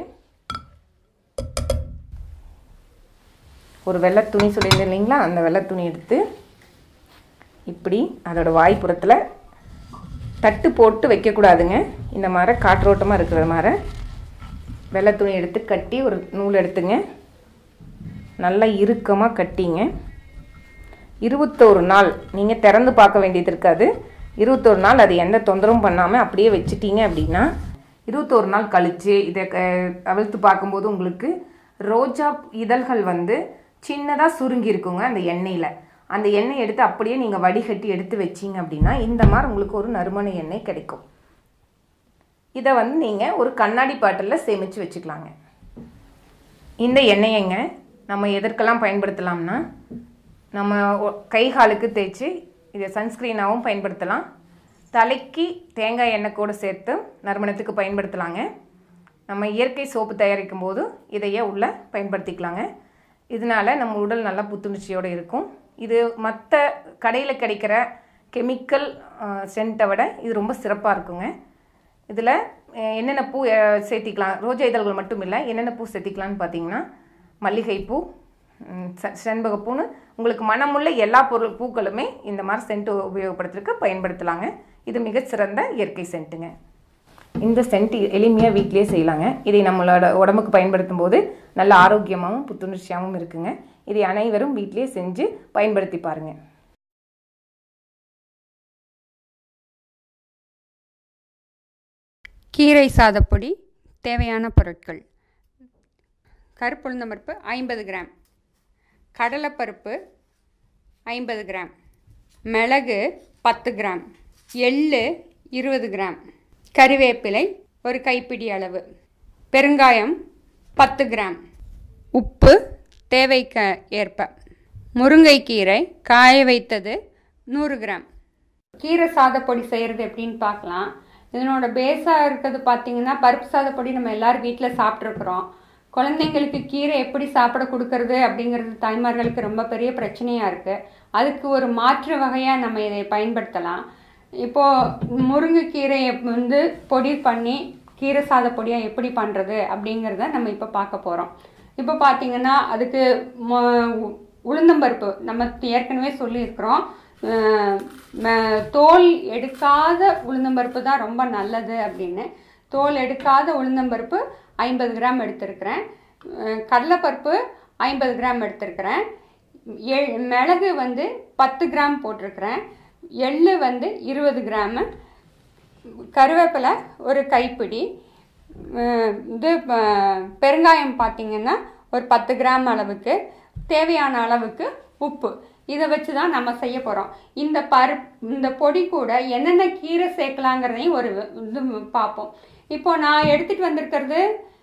ஒரு வெள்ளை துணி சொல்லியிருந்தேன் இல்லைங்களா அந்த வெள்ளை துணி எடுத்து இப்படி அதோட வாய்ப்புறத்தில் தட்டு போட்டு வைக்கக்கூடாதுங்க இந்த மாதிரி காற்றோட்டமாக இருக்கிற மாதிரி வெள்ளை துணி எடுத்து கட்டி ஒரு நூல் எடுத்துங்க நல்லா இறுக்கமாக கட்டிங்க இருபத்தோரு நாள் நீங்கள் திறந்து பார்க்க வேண்டியது இருக்காது இருபத்தோரு நாள் அது எந்த தொந்தரவும் பண்ணாமல் அப்படியே வச்சிட்டீங்க அப்படின்னா இருபத்தோரு நாள் கழித்து இதை க அவிழ்த்து பார்க்கும்போது உங்களுக்கு ரோஜா இதழ்கள் வந்து சின்னதாக சுருங்கி இருக்குங்க அந்த எண்ணெயில் அந்த எண்ணெய் எடுத்து அப்படியே நீங்கள் வடிகட்டி எடுத்து வச்சிங்க அப்படின்னா இந்த மாதிரி உங்களுக்கு ஒரு நறுமண எண்ணெய் கிடைக்கும் இதை வந்து நீங்கள் ஒரு கண்ணாடி பாட்டிலில் சேமித்து வச்சுக்கலாங்க இந்த எண்ணெயைங்க நம்ம எதற்கெல்லாம் பயன்படுத்தலாம்னா நம்ம ஒ- கை காலுக்கு தேய்ச்சி இதை சன்ஸ்க்ரீனாகவும் பயன்படுத்தலாம் தலைக்கு தேங்காய் எண்ணெய் கூட சேர்த்து நறுமணத்துக்கு பயன்படுத்தலாங்க நம்ம இயற்கை சோப்பு தயாரிக்கும் போது இதையே உள்ள பயன்படுத்திக்கலாங்க இதனால நம்ம உடல் நல்லா புத்துணர்ச்சியோடு இருக்கும் இது மற்ற கடையில் கிடைக்கிற கெமிக்கல் சென்ட்டை விட இது ரொம்ப சிறப்பாக இருக்குங்க இதில் என்னென்ன பூ அஹ், சேர்த்திக்கலாம் ரோஜா இதழ்கள் மட்டும் இல்லை என்னென்ன பூ சேர்த்திக்கலாம்னு பார்த்தீங்கன்னா மல்லிகைப்பூ ம், செ- செண்பகப்பூன்னு உங்களுக்கு மனமுள்ள எல்லா பொருள் பூக்களுமே இந்த மாதிரி சென்ட் உபயோகப்படுத்துறதுக்கு பயன்படுத்தலாங்க இது மிகச்சிறந்த இயற்கை சென்ட்டுங்க இந்த சென்ட் எளிமையாக வீட்டிலேயே செய்யலாங்க இதை நம்மளோட உடம்புக்கு பயன்படுத்தும் போது நல்ல ஆரோக்கியமாகவும் புத்துணர்ச்சியாகவும் இருக்குங்க இதை அனைவரும் வீட்டிலேயே செஞ்சு பயன்படுத்தி பாருங்கள் கீரை சாதப்பொடி தேவையான பொருட்கள் கருப்புளுந்தம்பருப்பு ஐம்பது கிராம் கடலைப்பருப்பு ஐம்பது கிராம் மிளகு பத்து கிராம் எள்ளு இருபது கிராம் கறிவேப்பிலை ஒரு கைப்பிடி அளவு பெருங்காயம் பத்து கிராம் உப்பு தேவைக்கு ஏற்ப முருங்கைக்கீரை காய வைத்தது நூறு கிராம் கீரை சாதப்பொடி செய்கிறது எப்படின்னு பார்க்கலாம் இதனோட பேஸாக இருக்கிறது பார்த்தீங்கன்னா பருப்பு சாதப்பொடி நம்ம எல்லாரும் வீட்டில் சாப்பிட்ருக்குறோம் குழந்தைங்களுக்கு கீரை எப்படி சாப்பிட கொடுக்கறது அப்படிங்கிறது தாய்மார்களுக்கு ரொம்ப பெரிய பிரச்சனையாக இருக்குது அதுக்கு ஒரு மாற்று வகையாக நம்ம இதை பயன்படுத்தலாம் இப்போது முருங்கைக்கீரையை வந்து பொடி பண்ணி கீரை சாத பொடியாக எப்படி பண்ணுறது அப்படிங்கிறத நம்ம இப்போ பார்க்க போகிறோம் இப்போ பார்த்தீங்கன்னா அதுக்கு மொ- உளுந்தம்பருப்பு நம்ம ஏற்கனவே சொல்லியிருக்கிறோம் அஹ் ம- தோல் எடுக்காத உளுந்தம்பருப்பு தான் ரொம்ப நல்லது அப்படின்னு தோல் எடுக்காத உளுந்தம்பருப்பு ஐம்பது கிராம் எடுத்திருக்கிறேன் அஹ் கடலைப்பருப்பு ஐம்பது கிராம் எடுத்திருக்கிறேன் எ- மிளகு வந்து பத்து கிராம் போட்டிருக்கிறேன் எள்ளு வந்து இருபது கிராமு கருவேப்பிலை ஒரு கைப்பிடி அஹ் இது ப- பெருங்காயம் பார்த்தீங்கன்னா ஒரு பத்து கிராம் அளவுக்கு தேவையான அளவுக்கு உப்பு இதை வச்சு தான் நம்ம செய்ய போகிறோம் இந்த பரு இந்த பொடி கூட என்னென்ன கீரை சேர்க்கலாங்கிறதையும் ஒரு இது பார்ப்போம் இப்போ நான் எடுத்துகிட்டு வந்திருக்கிறது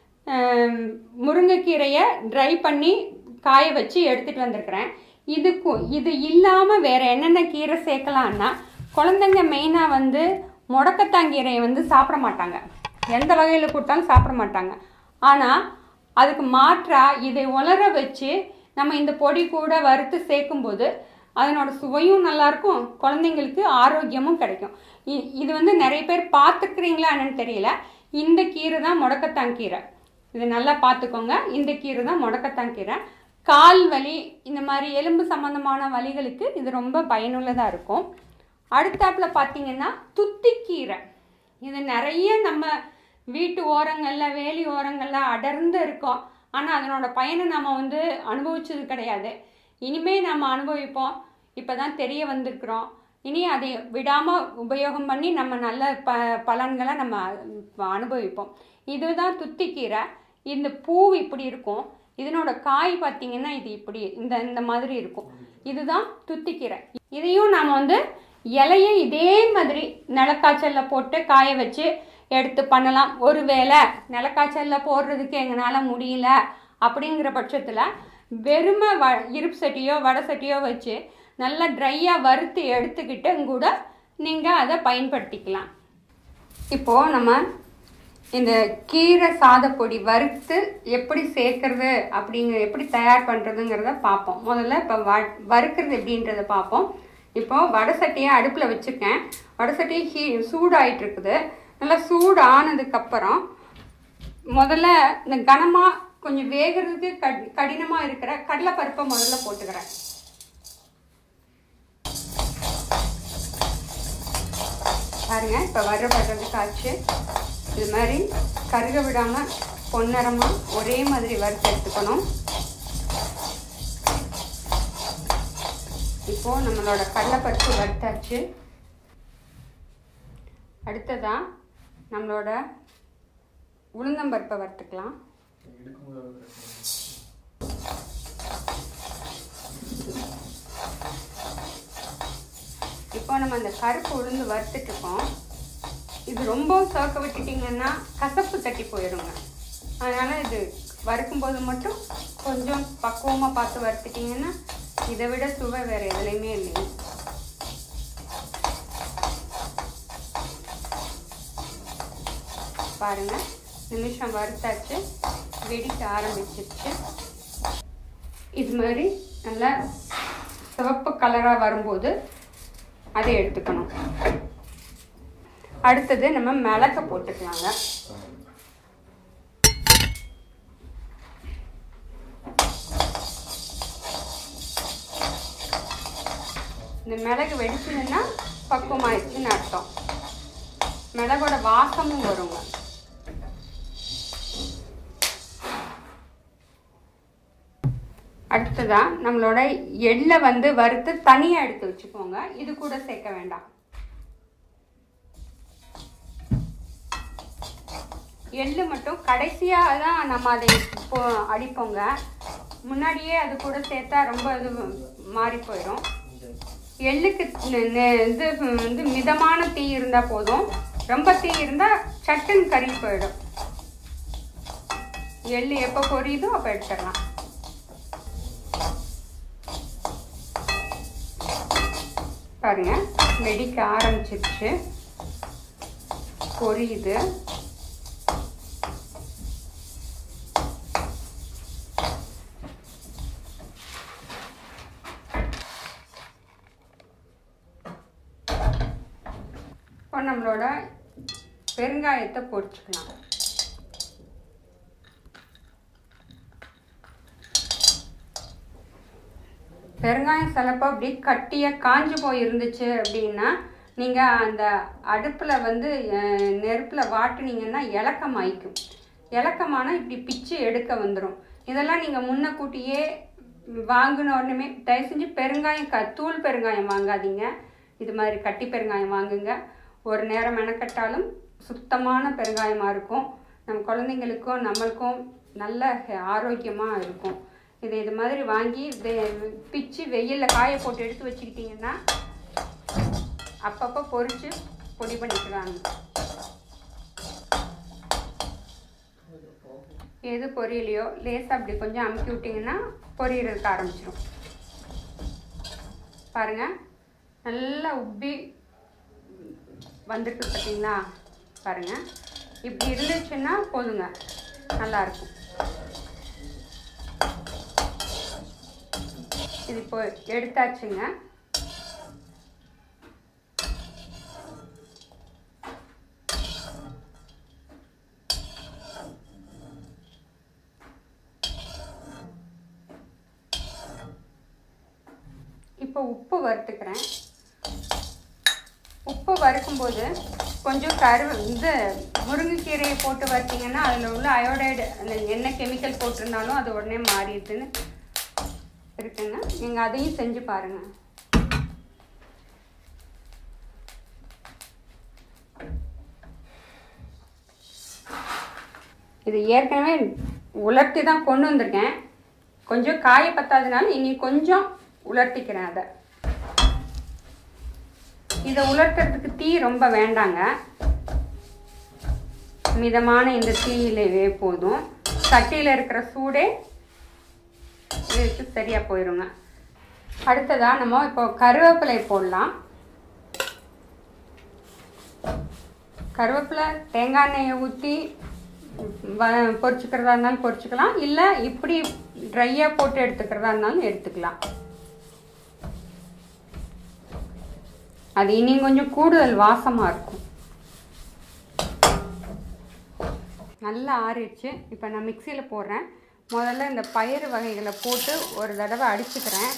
அஹ், முருங்கைக்கீரையை ட்ரை பண்ணி காய வச்சு எடுத்துகிட்டு வந்திருக்கிறேன் இதுக்கும் இது இல்லாமல் வேறு என்னென்ன கீரை சேர்க்கலான்னா குழந்தைங்க மெயினாக வந்து முடக்கத்தாங்கீரையை வந்து சாப்பிட மாட்டாங்க எந்த வகையில் கொடுத்தாலும் சாப்பிட மாட்டாங்க ஆனால் அதுக்கு மாற்றா இதை உலர வச்சு நம்ம இந்த பொடி கூட வறுத்து சேர்க்கும்போது அதனோட சுவையும் நல்லாயிருக்கும் குழந்தைங்களுக்கு ஆரோக்கியமும் கிடைக்கும் இ- இது வந்து நிறைய பேர் பார்த்துக்கிறீங்களா என்னன்னு தெரியல இந்த கீரை தான் முடக்கத்தான் கீரை இது நல்லா பார்த்துக்கோங்க இந்த கீரை தான் முடக்கத்தான் கீரை கால் வலி இந்த மாதிரி எலும்பு சம்பந்தமான வலிகளுக்கு இது ரொம்ப பயனுள்ளதாக இருக்கும் அடுத்தாப்புல பார்த்தீங்கன்னா துத்திக்கீரை இது நிறைய நம்ம வீட்டு ஓரங்கள்ல வேலி ஓரங்கள்ல அடர்ந்து இருக்கும் ஆனால் அதனோட பயனை நம்ம வந்து அனுபவிச்சது கிடையாது இனிமே நம்ம அனுபவிப்போம் இப்போ தான் தெரிய வந்திருக்கிறோம் இனி அதை விடாமல் உபயோகம் பண்ணி நம்ம நல்ல ப பலன்களை நம்ம அனுபவிப்போம் இதுதான் துத்திக்கீரை இந்த பூ இப்படி இருக்கும் இதனோட காய் பார்த்தீங்கன்னா இது இப்படி இந்த இந்த மாதிரி இருக்கும் இதுதான் துத்திக்கீரை இதையும் நாம் வந்து இலையை இதே மாதிரி நிலக்காய்ச்சல்ல போட்டு காய வச்சு எடுத்து பண்ணலாம் ஒருவேளை நிலக்காய்ச்சல்ல போடுறதுக்கு எங்களால் முடியல அப்படிங்கிற பட்சத்தில் வெறுமை வ இருப்பு சட்டியோ வடை சட்டியோ வச்சு நல்லா ட்ரையாக வறுத்து எடுத்துக்கிட்டு கூட நீங்கள் அதை பயன்படுத்திக்கலாம் இப்போது நம்ம இந்த கீரை சாதப்பொடி வறுத்து எப்படி சேர்க்கறது அப்படிங்கிற எப்படி தயார் பண்ணுறதுங்கிறத பார்ப்போம் முதல்ல இப்போ வ வறுக்கிறது எப்படின்றத பார்ப்போம் இப்போ வடை சட்டியை அடுப்பில் வச்சுருக்கேன் வடை சட்டி ஹீ சூடாயிட்டு இருக்குது நல்லா சூடு ஆனதுக்கப்புறம் முதல்ல இந்த கனமாக கொஞ்சம் வேகிறதுக்கு கட் கடினமாக இருக்கிற கடலைப்பருப்பை முதல்ல போட்டுக்கிறேன் பாருங்க இப்போ வர வர்றதுக்கு ஆச்சு இது மாதிரி கருக விடாமல் பொன்னரமாக ஒரே மாதிரி வறுத்து எடுத்துக்கணும் இப்போ நம்மளோட கடலைப்பருப்பு வறுத்தாச்சு அடுத்ததா நம்மளோட உளுந்தம்பருப்பை வறுத்துக்கலாம் இப்போ நம்ம அந்த கருப்பு உளுந்து வறுத்துட்டு இருக்கோம் இது ரொம்ப சோக்க விட்டுட்டிங்கன்னா கசப்பு தட்டி போயிடுங்க அதனால் இது வறுக்கும்போது மட்டும் கொஞ்சம் பக்குவமாக பார்த்து வறுத்துட்டிங்கன்னா இதை விட சுவை வேறு எதுலேயுமே இல்லைங்க பாருங்க நிமிஷம் வறுத்தாச்சு வெடிக்க ஆரம்பிச்சிருச்சு இது மாதிரி நல்லா சிவப்பு கலராக வரும்போது அதை எடுத்துக்கணும் அடுத்தது நம்ம மிளக போட்டுக்கலாங்க இந்த மிளகு வெடிச்சதுன்னா பக்குவமாயிடுச்சுன்னு அர்த்தம் மிளகோட வாசமும் வருங்க அடுத்ததா நம்மளோட எள்ளை வந்து வறுத்து தனியாக எடுத்து வச்சுக்கோங்க இது கூட சேர்க்க வேண்டாம் எள்ளு மட்டும் கடைசியாக தான் நம்ம அதை இப்போ அடிப்போங்க முன்னாடியே அது கூட சேர்த்தா ரொம்ப இது மாறி போயிடும் எள்ளுக்கு நெ- நெ- இது வந்து மிதமான தீ இருந்தால் போதும் ரொம்ப தீ இருந்தால் சட்டுன்னு கறி போயிடும் எள்ளு எப்போ பொரியுதோ அப்போ எடுத்துடலாம் பாருங்க வெடிக்க ஆரம்பிச்சிருச்சு பொரியுது இப்போ நம்மளோட பெருங்காயத்தை பொரிச்சுக்கலாம் பெருங்காயம் சிலப்போ அப்படி கட்டியாக காஞ்சு போய் இருந்துச்சு அப்படின்னா நீங்கள் அந்த அடுப்பில் வந்து நெருப்பில் வாட்டுனீங்கன்னா இலக்கமாயிக்கும் இலக்கமானால் இப்படி பிச்சு எடுக்க வந்துடும் இதெல்லாம் நீங்கள் முன்ன கூட்டியே வாங்கின உடனே தயவு செஞ்சு பெருங்காயம் க தூள் பெருங்காயம் வாங்காதீங்க இது மாதிரி கட்டி பெருங்காயம் வாங்குங்க ஒரு நேரம் மெனக்கட்டாலும் சுத்தமான பெருங்காயமாக இருக்கும் நம்ம குழந்தைங்களுக்கும் நம்மளுக்கும் நல்ல ஆரோக்கியமாக இருக்கும் இது இது மாதிரி வாங்கி வெ- பிச்சு வெயிலில் காய போட்டு எடுத்து வச்சுக்கிட்டிங்கன்னா அப்பப்போ பொரிச்சு பொடி பண்ணிக்கிறாங்க எது பொரியலையோ லேசாக அப்படி கொஞ்சம் அமுக்கி விட்டிங்கன்னா பொரியறதுக்கு ஆரம்பிச்சிடும் பாருங்க நல்லா உப்பி வந்துருக்கு பார்த்தீங்களா பாருங்க இப்படி இருந்துச்சுன்னா போதுங்க நல்லாயிருக்கும் இது இப்போ எடுத்தாச்சுங்க இப்போ உப்பு வறுத்துக்கிறேன் உப்பு வறுக்கும்போது கொஞ்சம் கரு இது முருங்கைக்கீரையை போட்டு வறுத்தீங்கன்னா அதில் உள்ள அயோடைடு அந்த என்ன கெமிக்கல் போட்டிருந்தாலும் அது உடனே மாறிடுதுன்னு இருக்குங்க நீங்கள் அதையும் செஞ்சு பாருங்கள் இது ஏற்கனவே உலர்த்தி தான் கொண்டு வந்திருக்கேன் கொஞ்சம் காய பத்தாதனால இனி கொஞ்சம் உலர்த்திக்கிறேன் அதை இதை உலர்த்துறதுக்கு தீ ரொம்ப வேண்டாங்க மிதமான இந்த தீயிலவே போதும் சட்டியில் இருக்கிற சூடே இதுக்கு சரியாக போயிடுங்க அடுத்ததாக நம்ம இப்போ கருவேப்பிலை போடலாம் கருவேப்பிலை தேங்காய் எண்ணெயை ஊற்றி வ பொரிச்சுக்கிறதா இருந்தாலும் பொரிச்சுக்கலாம் இல்லை இப்படி ட்ரையாக போட்டு எடுத்துக்கிறதா இருந்தாலும் எடுத்துக்கலாம் அது இனியும் கொஞ்சம் கூடுதல் வாசமாக இருக்கும் நல்லா ஆறிடுச்சு இப்போ நான் மிக்சியில் போடுறேன் முதல்ல இந்த பயிறு வகைகளை போட்டு ஒரு தடவை அடிச்சுக்கிறேன்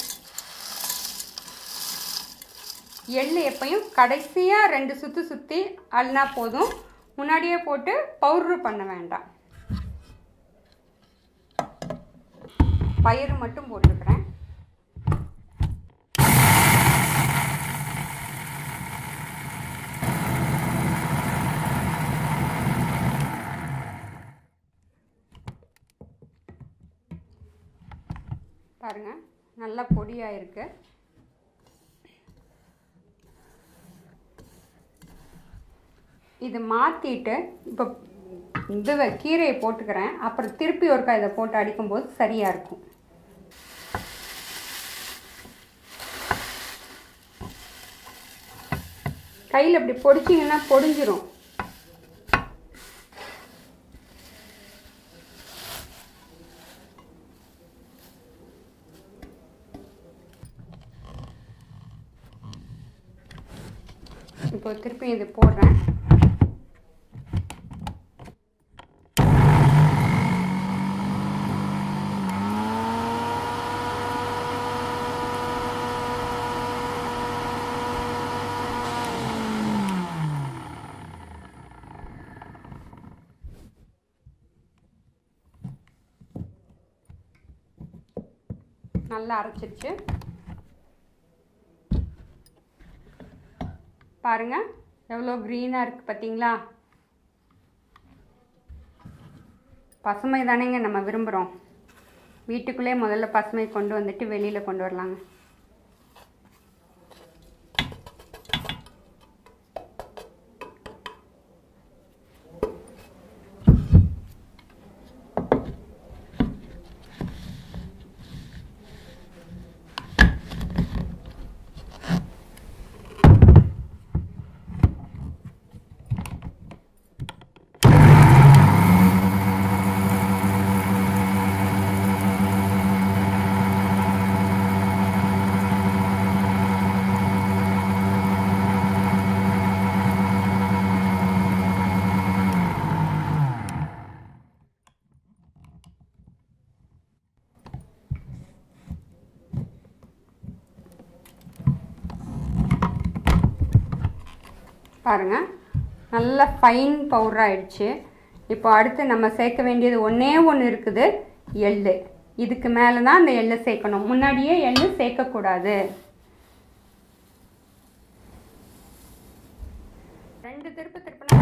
எள்ளு எப்பயும் கடைசியாக ரெண்டு சுற்றி சுற்றி அள்ளினா போதும் முன்னாடியே போட்டு பவுட்ரு பண்ண வேண்டாம் பயிறு மட்டும் போட்டுக்கிறேன் பாருங்க நல்லா பொடியாக இருக்கு இது மாற்றிட்டு இப்போ இது கீரையை போட்டுக்கிறேன் அப்புறம் திருப்பி ஒருக்கா இதை போட்டு அடிக்கும்போது சரியாக இருக்கும் கையில் இப்படி பொடிச்சிங்கன்னா பொடிஞ்சிரும் இப்போ திருப்பி இது போடுறேன் நல்லா அரைச்சிருச்சு பாருங்க எவ்வளோ க்ரீனாக இருக்குது பார்த்தீங்களா பசுமை தானேங்க நம்ம விரும்புகிறோம் வீட்டுக்குள்ளே முதல்ல பசுமை கொண்டு வந்துட்டு வெளியில் கொண்டு வரலாங்க பாருங்கள் நல்ல ஃபைன் பவுடர் ஆயிடுச்சு இப்போ அடுத்து நம்ம சேர்க்க வேண்டியது ஒன்றே ஒன்று இருக்குது எள்ளு இதுக்கு மேலே தான் அந்த எள்ளு சேர்க்கணும் முன்னாடியே எள்ளு சேர்க்கக்கூடாது ரெண்டு திருப்பு திருப்பினா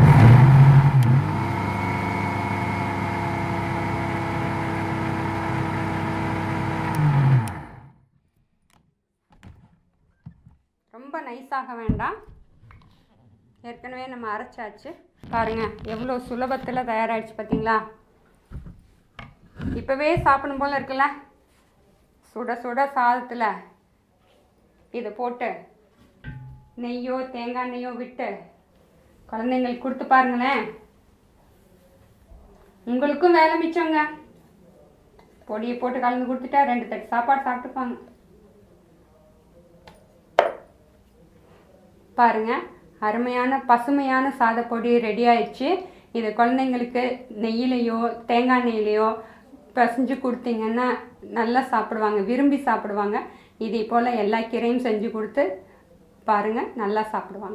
ரொம்ப நைஸாக வேண்டாம் ஏற்கனவே நம்ம அரைச்சாச்சு பாருங்க எவ்வளோ சுலபத்தில் தயாராகிடுச்சு பார்த்தீங்களா இப்போவே சாப்பிடும் போல இருக்குல்ல சுட சுட சாதத்தில் இதை போட்டு நெய்யோ தேங்காய் நெய்யோ விட்டு குழந்தைங்களுக்கு கொடுத்து பாருங்களேன் உங்களுக்கும் வேலை மிச்சங்க பொடியை போட்டு கலந்து கொடுத்துட்டா ரெண்டு தட்டு சாப்பாடு சாப்பிட்டுப்பாங்க பாருங்க அருமையான பசுமையான சாதப்பொடி ரெடி ஆயிடுச்சு இது குழந்தைங்களுக்கு நெய்யிலையோ தேங்காய் நெய்யிலையோ பிசைஞ்சு கொடுத்தீங்கன்னா நல்லா சாப்பிடுவாங்க விரும்பி சாப்பிடுவாங்க இதே போல் எல்லா கீரையும் செஞ்சு கொடுத்து பாருங்க நல்லா சாப்பிடுவாங்க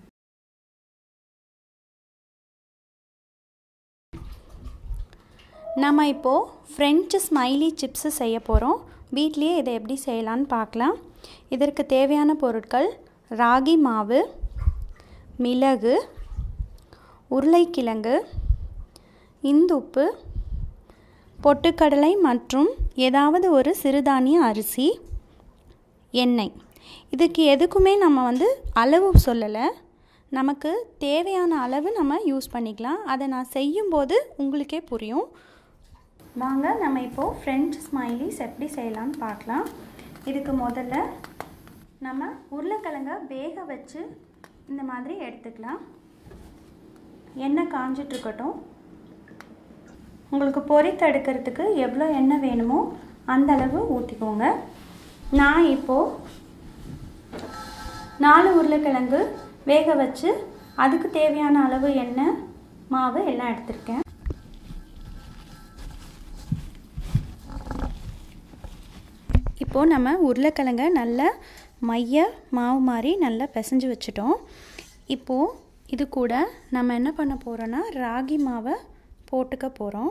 நம்ம இப்போது ஃப்ரெஞ்சு ஸ்மைலி சிப்ஸு செய்ய போகிறோம் வீட்லேயே இதை எப்படி செய்யலான்னு பார்க்கலாம் இதற்கு தேவையான பொருட்கள் ராகி மாவு மிளகு உருளைக்கிழங்கு இந்துப்பு பொட்டுக்கடலை மற்றும் ஏதாவது ஒரு சிறுதானிய அரிசி எண்ணெய் இதுக்கு எதுக்குமே நம்ம வந்து அளவு சொல்லலை நமக்கு தேவையான அளவு நம்ம யூஸ் பண்ணிக்கலாம் அதை நான் செய்யும்போது உங்களுக்கே புரியும் வாங்க நம்ம இப்போது ஃப்ரெஞ்ச் ஸ்மைலிஸ் எப்படி செய்யலாம்னு பார்க்கலாம் இதுக்கு முதல்ல நம்ம உருளைக்கிழங்க வேக வச்சு இந்த மாதிரி எடுத்துக்கலாம் எண்ணெய் காஞ்சிட்ருக்கட்டும் உங்களுக்கு பொரித்தெடுக்கிறதுக்கு எவ்வளோ எண்ணெய் வேணுமோ அந்த அளவு ஊற்றிக்கோங்க நான் இப்போது நாலு உருளைக்கிழங்கு வேக வச்சு அதுக்கு தேவையான அளவு எண்ணெய் மாவு எல்லாம் எடுத்திருக்கேன் இப்போது நம்ம உருளைக்கிழங்க நல்லா மைய மாவு மாதிரி நல்லா பிசைஞ்சு வச்சுட்டோம் இப்போது இது கூட நம்ம என்ன பண்ண போகிறோன்னா ராகி மாவை போட்டுக்க போகிறோம்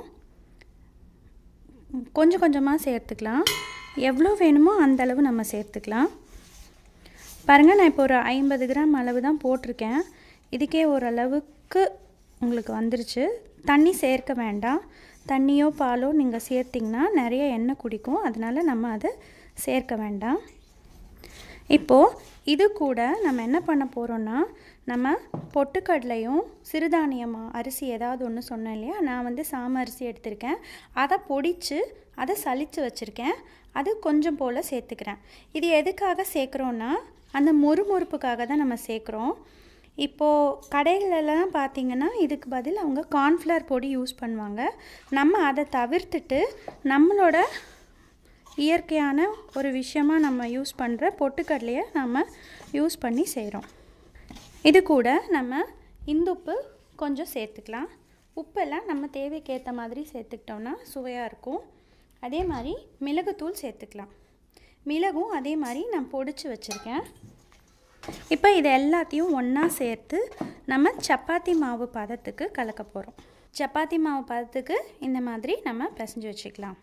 கொஞ்சம் கொஞ்சமாக சேர்த்துக்கலாம் எவ்வளோ வேணுமோ அந்த அளவு நம்ம சேர்த்துக்கலாம் பாருங்கள் நான் இப்போ ஒரு ஐம்பது கிராம் அளவு தான் போட்டிருக்கேன் இதுக்கே ஓரளவுக்கு உங்களுக்கு வந்துருச்சு தண்ணி சேர்க்க வேண்டாம் தண்ணியோ பாலோ நீங்கள் சேர்த்திங்கன்னா நிறைய எண்ணெய் குடிக்கும் அதனால் நம்ம அதை சேர்க்க வேண்டாம் இப்போது இது கூட நம்ம என்ன பண்ண போகிறோன்னா நம்ம பொட்டுக்கடலையும் சிறுதானியமா அரிசி ஏதாவது ஒன்று சொன்னேன் இல்லையா நான் வந்து சாம அரிசி எடுத்திருக்கேன் அதை பொடித்து அதை சலித்து வச்சுருக்கேன் அது கொஞ்சம் போல் சேர்த்துக்கிறேன் இது எதுக்காக சேர்க்குறோன்னா அந்த மொறுமொறுப்புக்காக தான் நம்ம சேர்க்குறோம் இப்போது கடைகளெல்லாம் பார்த்தீங்கன்னா இதுக்கு பதில் அவங்க கார்ன்ஃப்ளவர் பொடி யூஸ் பண்ணுவாங்க நம்ம அதை தவிர்த்துட்டு நம்மளோட இயற்கையான ஒரு விஷயமாக நம்ம யூஸ் பண்ணுற பொட்டுக்கடலையை நம்ம யூஸ் பண்ணி செய்கிறோம் இது கூட நம்ம இந்துப்பு கொஞ்சம் சேர்த்துக்கலாம் உப்பெல்லாம் நம்ம தேவைக்கு ஏற்ற மாதிரி சேர்த்துக்கிட்டோம்னா சுவையாக இருக்கும் அதே மாதிரி மிளகுத்தூள் சேர்த்துக்கலாம் மிளகும் அதே மாதிரி நான் பொடிச்சு வச்சுருக்கேன் இப்போ இது எல்லாத்தையும் ஒன்றா சேர்த்து நம்ம சப்பாத்தி மாவு பதத்துக்கு கலக்க போகிறோம் சப்பாத்தி மாவு பதத்துக்கு இந்த மாதிரி நம்ம பிசைஞ்சு வச்சுக்கலாம்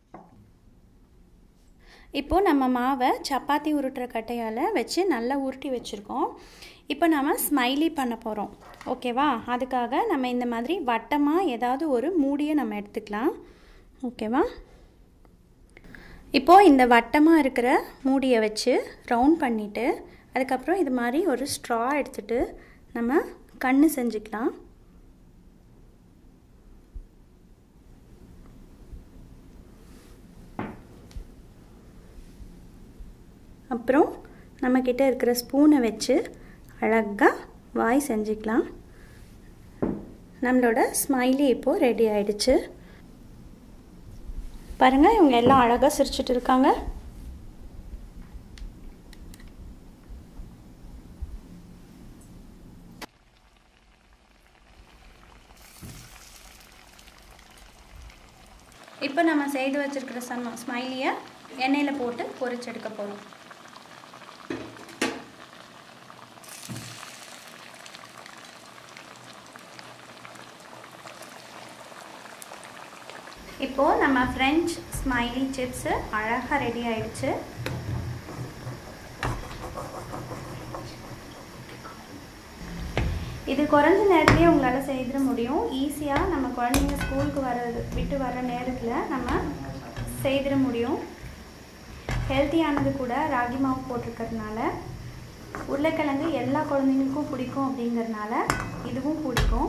இப்போது நம்ம மாவை சப்பாத்தி உருட்டுற கட்டையால் வச்சு நல்லா உருட்டி வச்சுருக்கோம் இப்போ நம்ம ஸ்மைலி பண்ண போகிறோம் ஓகேவா அதுக்காக நம்ம இந்த மாதிரி வட்டமாக ஏதாவது ஒரு மூடியை நம்ம எடுத்துக்கலாம் ஓகேவா இப்போது இந்த வட்டமாக இருக்கிற மூடியை வச்சு ரவுண்ட் பண்ணிவிட்டு அதுக்கப்புறம் இது மாதிரி ஒரு ஸ்ட்ரா எடுத்துகிட்டு நம்ம கண்ணு செஞ்சுக்கலாம் அப்புறம் நம்மக்கிட்ட இருக்கிற ஸ்பூனை வச்சு அழகாக வாய் செஞ்சுக்கலாம் நம்மளோட ஸ்மைலி இப்போது ரெடி ஆயிடுச்சு பாருங்கள் இவங்க எல்லாம் அழகாக சிரிச்சிட்டு இருக்காங்க இப்போ நம்ம செய்து வச்சுருக்கிற சம் ஸ்மைலியை எண்ணெயில் போட்டு பொரிச்செடுக்க போகிறோம் இப்போது நம்ம ஃப்ரெஞ்ச் ஸ்மைலி சிப்ஸு அழகாக ரெடி ஆயிடுச்சு இது குறைஞ்ச நேரத்துலேயே உங்களால் செய்திட முடியும் ஈஸியாக நம்ம குழந்தைங்க ஸ்கூலுக்கு வர்றது விட்டு வர நேரத்தில் நம்ம செய்திட முடியும் ஹெல்த்தியானது கூட ராகி மாவு போட்டிருக்கறதுனால உருளைக்கிழங்கு எல்லா குழந்தைங்களுக்கும் பிடிக்கும் அப்படிங்கிறதுனால இதுவும் பிடிக்கும்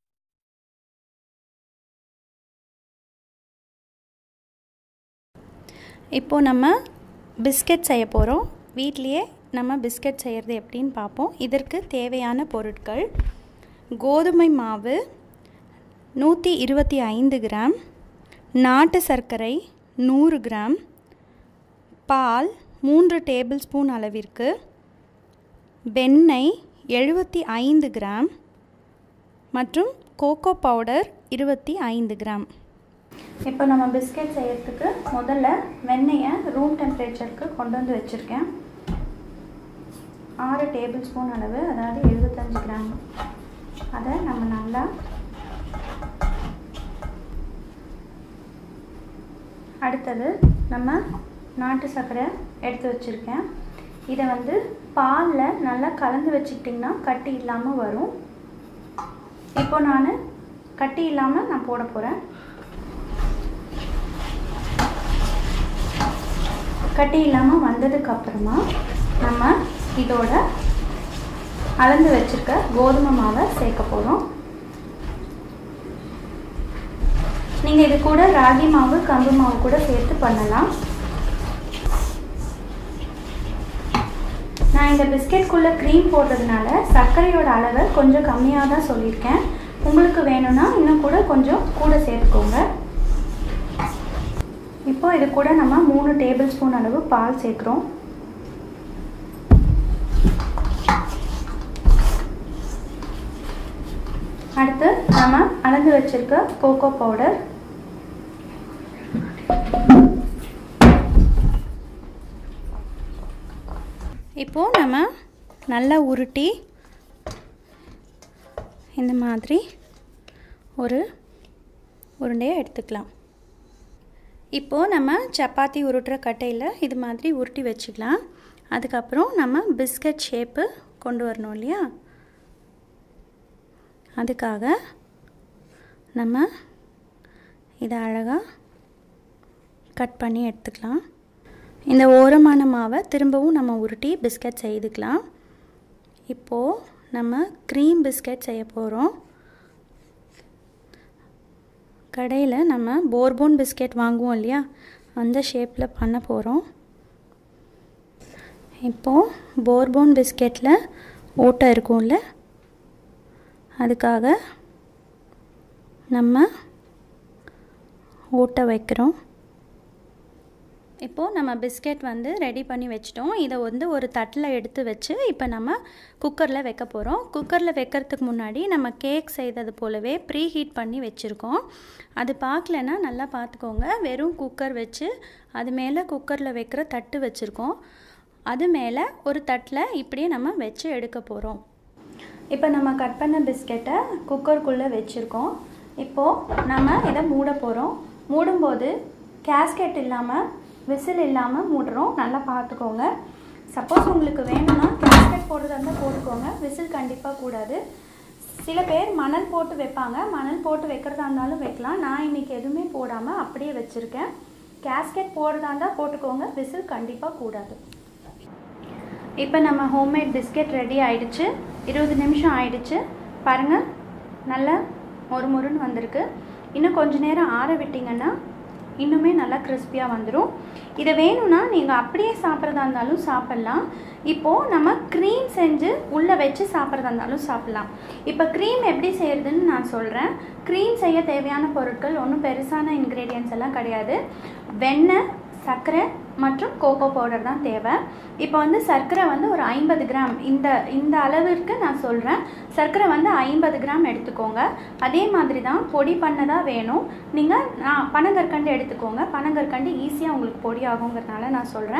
இப்போது நம்ம பிஸ்கட் செய்ய போகிறோம் வீட்லேயே நம்ம பிஸ்கட் செய்கிறது எப்படின்னு பார்ப்போம் இதற்கு தேவையான பொருட்கள் கோதுமை மாவு நூற்றி இருபத்தி ஐந்து கிராம் நாட்டு சர்க்கரை நூறு கிராம் பால் மூன்று டேபிள் ஸ்பூன் அளவிற்கு வெண்ணெய் எழுபத்தி ஐந்து கிராம் மற்றும் கோகோ பவுடர் இருபத்தி ஐந்து கிராம் இப்போ நம்ம பிஸ்கெட் செய்யறதுக்கு முதல்ல வெண்ணெயை ரூம் டெம்பரேச்சருக்கு கொண்டு வந்து வச்சுருக்கேன் ஆறு டேபிள் ஸ்பூன் அளவு அதாவது எழுபத்தஞ்சு கிராம் அதை நம்ம நல்லா அடுத்தது நம்ம நாட்டு சர்க்கரை எடுத்து வச்சுருக்கேன் இதை வந்து பாலில் நல்லா கலந்து வச்சுக்கிட்டிங்கன்னா கட்டி இல்லாமல் வரும் இப்போ நான் கட்டி இல்லாமல் நான் போட போகிறேன் கட்டி இல்லாமல் வந்ததுக்கு அப்புறமா நம்ம இதோட அளந்து வச்சுருக்க கோதுமை மாவை சேர்க்க போகிறோம் நீங்கள் இது கூட ராகி மாவு கம்பு மாவு கூட சேர்த்து பண்ணலாம் நான் இந்த பிஸ்கெட்குள்ளே க்ரீம் போடுறதுனால சர்க்கரையோட அளவை கொஞ்சம் கம்மியாக தான் சொல்லியிருக்கேன் உங்களுக்கு வேணும்னா இன்னும் கூட கொஞ்சம் கூட சேர்த்துக்கோங்க இப்போ இது கூட நம்ம மூணு டேபிள் ஸ்பூன் அளவு பால் சேர்க்குறோம் அடுத்து நம்ம அளந்து வச்சிருக்க கோகோ பவுடர் இப்போது நம்ம நல்லா உருட்டி இந்த மாதிரி ஒரு உருண்டையை எடுத்துக்கலாம் இப்போது நம்ம சப்பாத்தி உருட்டுற கட்டையில் இது மாதிரி உருட்டி வச்சுக்கலாம் அதுக்கப்புறம் நம்ம பிஸ்கட் ஷேப்பு கொண்டு வரணும் இல்லையா அதுக்காக நம்ம இதை அழகாக கட் பண்ணி எடுத்துக்கலாம் இந்த ஓரமான மாவை திரும்பவும் நம்ம உருட்டி பிஸ்கட் செய்துக்கலாம் இப்போது நம்ம க்ரீம் பிஸ்கட் செய்ய போகிறோம் கடையில் நம்ம போர்போன் பிஸ்கெட் வாங்குவோம் இல்லையா அந்த ஷேப்பில் பண்ண போகிறோம் இப்போது போர்போன் பிஸ்கெட்டில் ஓட்டை இருக்கும்ல அதுக்காக நம்ம ஓட்டை வைக்கிறோம் இப்போது நம்ம பிஸ்கெட் வந்து ரெடி பண்ணி வச்சிட்டோம் இதை வந்து ஒரு தட்டில் எடுத்து வச்சு இப்போ நம்ம குக்கரில் வைக்க போகிறோம் குக்கரில் வைக்கிறதுக்கு முன்னாடி நம்ம கேக் செய்தது போலவே ப்ரீ ஹீட் பண்ணி வச்சுருக்கோம் அது பார்க்கலன்னா நல்லா பார்த்துக்கோங்க வெறும் குக்கர் வச்சு அது மேலே குக்கரில் வைக்கிற தட்டு வச்சுருக்கோம் அது மேலே ஒரு தட்டில் இப்படியே நம்ம வச்சு எடுக்க போகிறோம் இப்போ நம்ம கட் பண்ண பிஸ்கெட்டை குக்கருக்குள்ளே வச்சுருக்கோம் இப்போது நம்ம இதை மூட போகிறோம் மூடும்போது கேஸ்கெட் இல்லாமல் விசில் இல்லாமல் மூடுறோம் நல்லா பார்த்துக்கோங்க சப்போஸ் உங்களுக்கு வேணும்னா கேஸ்கெட் போடுறதா இருந்தால் போட்டுக்கோங்க விசில் கண்டிப்பாக கூடாது சில பேர் மணல் போட்டு வைப்பாங்க மணல் போட்டு வைக்கிறதா இருந்தாலும் வைக்கலாம் நான் இன்றைக்கி எதுவுமே போடாமல் அப்படியே வச்சுருக்கேன் கேஸ்கெட் போடுறதா இருந்தால் போட்டுக்கோங்க விசில் கண்டிப்பாக கூடாது இப்போ நம்ம ஹோம்மேட் பிஸ்கெட் ரெடி ஆயிடுச்சு இருபது நிமிஷம் ஆயிடுச்சு பாருங்கள் நல்லா மொறு மொறுன்னு வந்திருக்கு இன்னும் கொஞ்ச நேரம் ஆற விட்டிங்கன்னா இன்னுமே நல்லா கிறிஸ்பியாக வந்துடும் இதை வேணும்னா நீங்கள் அப்படியே சாப்பிட்றதா இருந்தாலும் சாப்பிட்லாம் இப்போது நம்ம க்ரீம் செஞ்சு உள்ளே வச்சு சாப்பிட்றதா இருந்தாலும் சாப்பிட்லாம் இப்போ க்ரீம் எப்படி செய்யறதுன்னு நான் சொல்கிறேன் க்ரீம் செய்ய தேவையான பொருட்கள் ஒன்றும் பெருசான இன்க்ரீடியன்ஸ் எல்லாம் கிடையாது வெண்ணெய் சர்க்கரை மற்றும் கோகோ பவுடர் தான் தேவை இப்போ வந்து சர்க்கரை வந்து ஒரு ஐம்பது கிராம் இந்த இந்த அளவிற்கு நான் சொல்கிறேன் சர்க்கரை வந்து ஐம்பது கிராம் எடுத்துக்கோங்க அதே மாதிரி தான் பொடி பண்ணதாக வேணும் நீங்கள் நான் பனங்கற்கண்டு எடுத்துக்கோங்க பனங்கற்கண்டு ஈஸியாக உங்களுக்கு பொடி ஆகுங்கிறதுனால நான் சொல்கிறேன்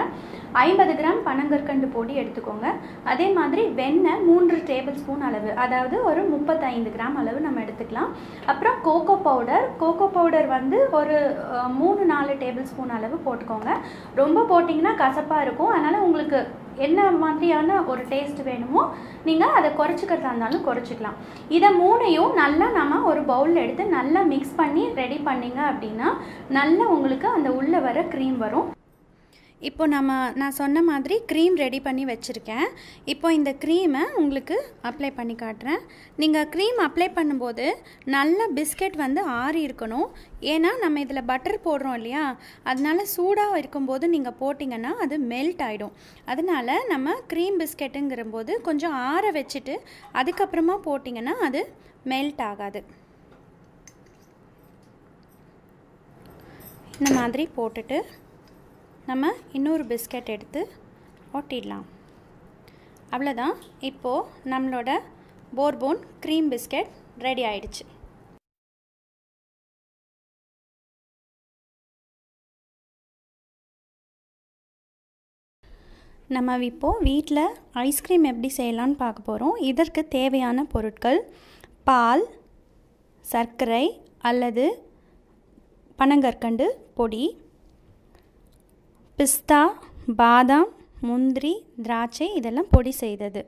ஐம்பது கிராம் பனங்கற்கண்டு பொடி எடுத்துக்கோங்க அதே மாதிரி வெண்ணெய் மூன்று டேபிள் ஸ்பூன் அளவு அதாவது ஒரு முப்பத்தைந்து கிராம் அளவு நம்ம எடுத்துக்கலாம் அப்புறம் கோகோ பவுடர் கோகோ பவுடர் வந்து ஒரு அஹ், மூணு நாலு டேபிள் ஸ்பூன் அளவு போட்டுக்கோங்க ரொம்ப போட்டிங்கன்னா கசப்பாக இருக்கும் அதனால் உங்களுக்கு என்ன மாதிரியான ஒரு டேஸ்ட் வேணுமோ நீங்கள் அதை குறைச்சிக்கிறதா இருந்தாலும் குறைச்சிக்கலாம் இதை மூணையும் நல்லா நம்ம ஒரு பவுலில் எடுத்து நல்லா மிக்ஸ் பண்ணி ரெடி பண்ணீங்க அப்படின்னா நல்லா உங்களுக்கு அந்த உள்ளே வர க்ரீம் வரும் இப்போ நம்ம நான் சொன்ன மாதிரி க்ரீம் ரெடி பண்ணி வச்சுருக்கேன் இப்போ இந்த க்ரீமை உங்களுக்கு அப்ளை பண்ணி காட்டுறேன் நீங்கள் க்ரீம் அப்ளை பண்ணும்போது நல்ல பிஸ்கெட் வந்து ஆறி இருக்கணும் ஏன்னா நம்ம இதில் பட்டர் போடுறோம் இல்லையா அதனால சூடாக இருக்கும்போது நீங்கள் போட்டிங்கன்னா அது மெல்ட் ஆகிடும் அதனால நம்ம க்ரீம் பிஸ்கெட்டுங்கிற போது கொஞ்சம் ஆற வச்சுட்டு அதுக்கப்புறமா போட்டிங்கன்னா அது மெல்ட் ஆகாது இந்த மாதிரி போட்டுட்டு நம்ம இன்னொரு பிஸ்கட் எடுத்து ஒட்டிடலாம் அவ்வளோதான் இப்போது நம்மளோட போர்போன் க்ரீம் பிஸ்கட் ரெடி ஆயிடுச்சு நம்ம இப்போது வீட்டில் ஐஸ்கிரீம் எப்படி செய்யலான்னு பார்க்க போகிறோம் இதற்கு தேவையான பொருட்கள் பால் சர்க்கரை அல்லது பனங்கற்கண்டு பொடி பிஸ்தா பாதாம் முந்திரி திராட்சை இதெல்லாம் பொடி செய்தது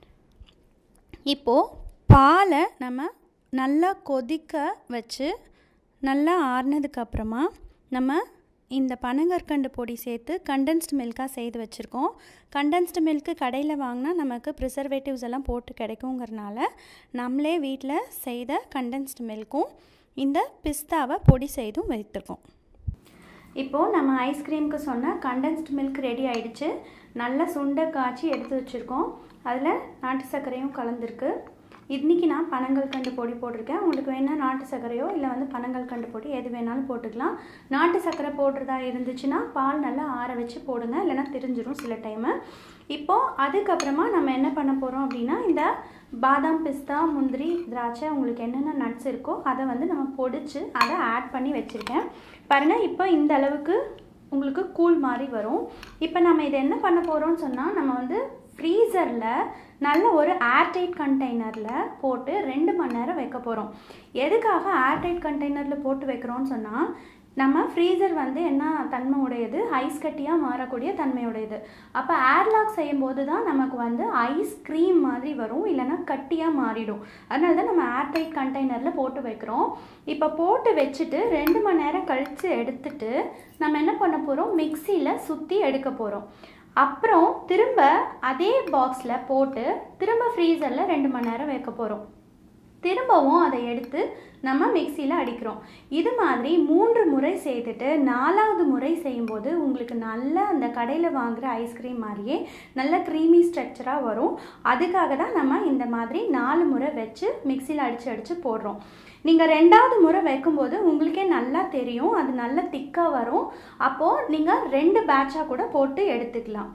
இப்போது பாலை நம்ம நல்லா கொதிக்க வச்சு நல்லா ஆறுனதுக்கு அப்புறமா நம்ம இந்த பனங்கற்கண்டு பொடி சேர்த்து கண்டென்ஸ்டு மில்காக செய்து வச்சுருக்கோம் கண்டென்ஸ்டு மில்க்கு கடையில் வாங்கினா நமக்கு ப்ரிசர்வேட்டிவ்ஸ் எல்லாம் போட்டு கிடைக்குங்கிறனால நம்மளே வீட்டில் செய்த கண்டென்ஸ்டு மில்க்கும் இந்த பிஸ்தாவை பொடி செய்தும் வைத்திருக்கோம் இப்போது நம்ம ஐஸ்கிரீமுக்கு சொன்ன கண்டென்ஸ்டு மில்க் ரெடி ஆயிடுச்சு நல்லா சுண்டை காய்ச்சி எடுத்து வச்சுருக்கோம் அதில் நாட்டு சர்க்கரையும் கலந்துருக்கு இன்றைக்கி நான் பனங்கள் கண்டு பொடி போட்டிருக்கேன் உங்களுக்கு வேணால் நாட்டு சர்க்கரையோ இல்லை வந்து பனங்கள் கண்டு பொடி எது வேணாலும் போட்டுக்கலாம் நாட்டு சர்க்கரை போடுறதா இருந்துச்சுன்னா பால் நல்லா ஆற வச்சு போடுங்க இல்லைன்னா தெரிஞ்சிரும் சில டைமு இப்போது அதுக்கப்புறமா நம்ம என்ன பண்ண போகிறோம் அப்படின்னா இந்த பாதாம் பிஸ்தா முந்திரி திராட்சை உங்களுக்கு என்னென்ன நட்ஸ் இருக்கோ அதை வந்து நம்ம பொடிச்சு அதை ஆட் பண்ணி வச்சுருக்கேன் பாருங்கள் இப்போ இந்த அளவுக்கு உங்களுக்கு கூழ் மாதிரி வரும் இப்போ நம்ம இதை என்ன பண்ண போகிறோம்னு சொன்னால் நம்ம வந்து ஃப்ரீசரில் நல்ல ஒரு ஏர்டைட் கண்டெய்னரில் போட்டு ரெண்டு மணி நேரம் வைக்க போகிறோம் எதுக்காக ஏர்டைட் கண்டெய்னரில் போட்டு வைக்கிறோம்னு சொன்னால் நம்ம ஃப்ரீசர் வந்து என்ன தன்மை உடையது ஐஸ் கட்டியாக மாறக்கூடிய தன்மையுடையது அப்போ ஏர்லாக் செய்யும்போது தான் நமக்கு வந்து ஐஸ் க்ரீம் மாதிரி வரும் இல்லைன்னா கட்டியாக மாறிடும் அதனால தான் நம்ம ஏர்டைட் கண்டெய்னரில் போட்டு வைக்கிறோம் இப்போ போட்டு வச்சுட்டு ரெண்டு மணி நேரம் கழித்து எடுத்துட்டு நம்ம என்ன பண்ண போகிறோம் மிக்சியில் சுற்றி எடுக்க போகிறோம் அப்புறம் திரும்ப அதே பாக்ஸில் போட்டு திரும்ப ஃப்ரீசரில் ரெண்டு மணி நேரம் வைக்க போகிறோம் திரும்பவும் அதை எடுத்து நம்ம மிக்சியில் அடிக்கிறோம் இது மாதிரி மூன்று முறை செய்துட்டு நாலாவது முறை செய்யும்போது உங்களுக்கு நல்ல அந்த கடையில் வாங்குகிற ஐஸ்கிரீம் மாதிரியே நல்ல க்ரீமி ஸ்ட்ரக்சராக வரும் அதுக்காக தான் நம்ம இந்த மாதிரி நாலு முறை வச்சு மிக்சியில் அடித்து அடித்து போடுறோம் நீங்கள் ரெண்டாவது முறை வைக்கும்போது உங்களுக்கே நல்லா தெரியும் அது நல்லா திக்காக வரும் அப்போது நீங்கள் ரெண்டு பேட்சாக கூட போட்டு எடுத்துக்கலாம்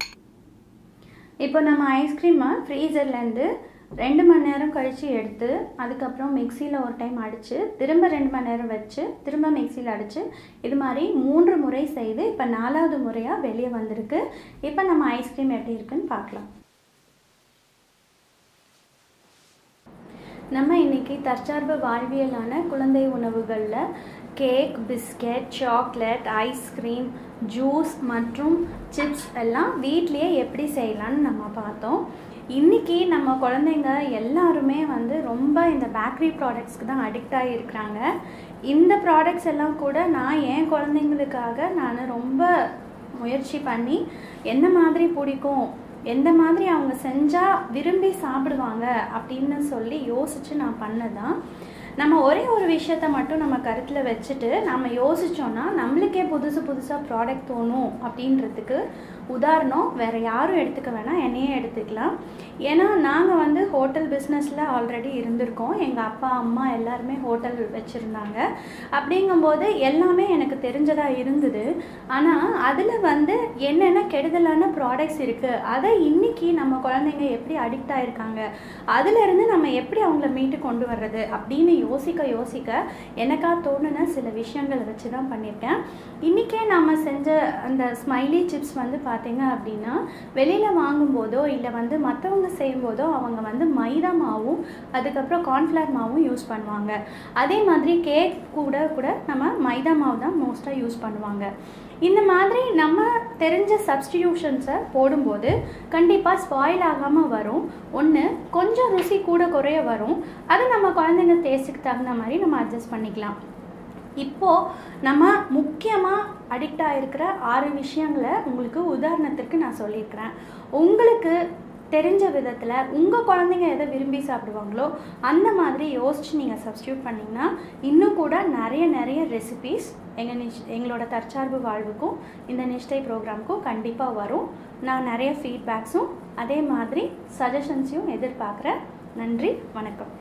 இப்போ நம்ம ஐஸ்கிரீமை ஃப்ரீசர்லேருந்து ரெண்டு மணி நேரம் கழித்து எடுத்து அதுக்கப்புறம் மிக்சியில் ஒரு டைம் அடித்து திரும்ப ரெண்டு மணி நேரம் வச்சு திரும்ப மிக்சியில் அடித்து இது மாதிரி மூன்று முறை செய்து இப்போ நாலாவது முறையாக வெளியே வந்திருக்கு இப்போ நம்ம ஐஸ்கிரீம் எப்படி இருக்குன்னு பார்க்கலாம் நம்ம இன்னைக்கு தற்சார்பு வாழ்வியலான குழந்தை உணவுகளில் cake biscuit chocolate ice cream juice மற்றும் சிப்ஸ் எல்லாம் வீட்லேயே எப்படி செய்யலான்னு நம்ம பார்த்தோம் இன்றைக்கி நம்ம குழந்தைங்க எல்லாருமே வந்து ரொம்ப இந்த பேக்கரி ப்ராடக்ட்ஸ்க்கு தான் அடிக்ட் ஆகியிருக்கிறாங்க இந்த ப்ராடக்ட்ஸ் எல்லாம் கூட நான் என் குழந்தைங்களுக்காக நான் ரொம்ப முயற்சி பண்ணி என்ன மாதிரி பிடிக்கும் எந்த மாதிரி அவங்க செஞ்சால் விரும்பி சாப்பிடுவாங்க அப்படின்னு சொல்லி யோசித்து நான் பண்ணதான் நம்ம ஒரே ஒரு விஷயத்த மட்டும் நம்ம கருத்தில் வச்சுட்டு நம்ம யோசித்தோன்னா நம்மளுக்கே புதுசு புதுசாக ப்ராடக்ட் தோணும் அப்படின்றதுக்கு உதாரணம் வேறு யாரும் எடுத்துக்க வேணாம் என்னையே எடுத்துக்கலாம் ஏன்னா நாங்கள் வந்து ஹோட்டல் பிஸ்னஸில் ஆல்ரெடி இருந்திருக்கோம் எங்கள் அப்பா அம்மா எல்லாருமே ஹோட்டல் வச்சுருந்தாங்க அப்படிங்கும்போது எல்லாமே எனக்கு தெரிஞ்சதாக இருந்தது ஆனால் அதில் வந்து என்னென்ன கெடுதலான ப்ராடக்ட்ஸ் இருக்குது அதை இன்றைக்கி நம்ம குழந்தைங்க எப்படி அடிக்ட் ஆகிருக்காங்க அதிலிருந்து நம்ம எப்படி அவங்கள மீட்டு கொண்டு வர்றது அப்படின்னு யோசிக்க யோசிக்க எனக்கா தோணுன சில விஷயங்களை வச்சு தான் பண்ணியிருக்கேன் இன்றைக்கே நம்ம செஞ்ச அந்த ஸ்மைலி சிப்ஸ் வந்து பார்த்தீங்க அப்படின்னா வெளியில் வாங்கும்போதோ இல்லை வந்து மற்றவங்க செய்யும்போதோ அவங்க வந்து மைதா மாவும் அதுக்கப்புறம் கார்ன்ஃப்ளவர் மாவும் யூஸ் பண்ணுவாங்க அதே மாதிரி கேக் கூட கூட நம்ம மைதா மாவு தான் மோஸ்ட்டாக யூஸ் பண்ணுவாங்க இந்த மாதிரி நம்ம தெரிஞ்ச சப்ஸ்டிடியூஷன்ஸை போடும்போது கண்டிப்பாக ஸ்பாயில் ஆகாமல் வரும் ஒன்று கொஞ்சம் ருசி கூட குறைய வரும் அது நம்ம குழந்தைங்க டேஸ்ட்டுக்கு தகுந்த மாதிரி நம்ம அட்ஜஸ்ட் பண்ணிக்கலாம் இப்போது நம்ம முக்கியமாக அடிக்ட் ஆகிருக்கிற ஆறு விஷயங்களை உங்களுக்கு உதாரணத்திற்கு நான் சொல்லியிருக்கிறேன் உங்களுக்கு தெரிஞ்ச விதத்தில் உங்கள் குழந்தைங்க எதை விரும்பி சாப்பிடுவாங்களோ அந்த மாதிரி யோசிச்சு நீங்கள் சப்ஸ்டியூட் பண்ணிங்கன்னா இன்னும் கூட நிறைய நிறைய ரெசிபீஸ் எங்கள் நிஷ் எங்களோட தற்சார்பு வாழ்வுக்கும் இந்த நிஷ்டை ப்ரோக்ராமுக்கும் கண்டிப்பாக வரும் நான் நிறைய ஃபீட்பேக்ஸும் அதே மாதிரி சஜஷன்ஸையும் எதிர்பார்க்குறேன் நன்றி வணக்கம்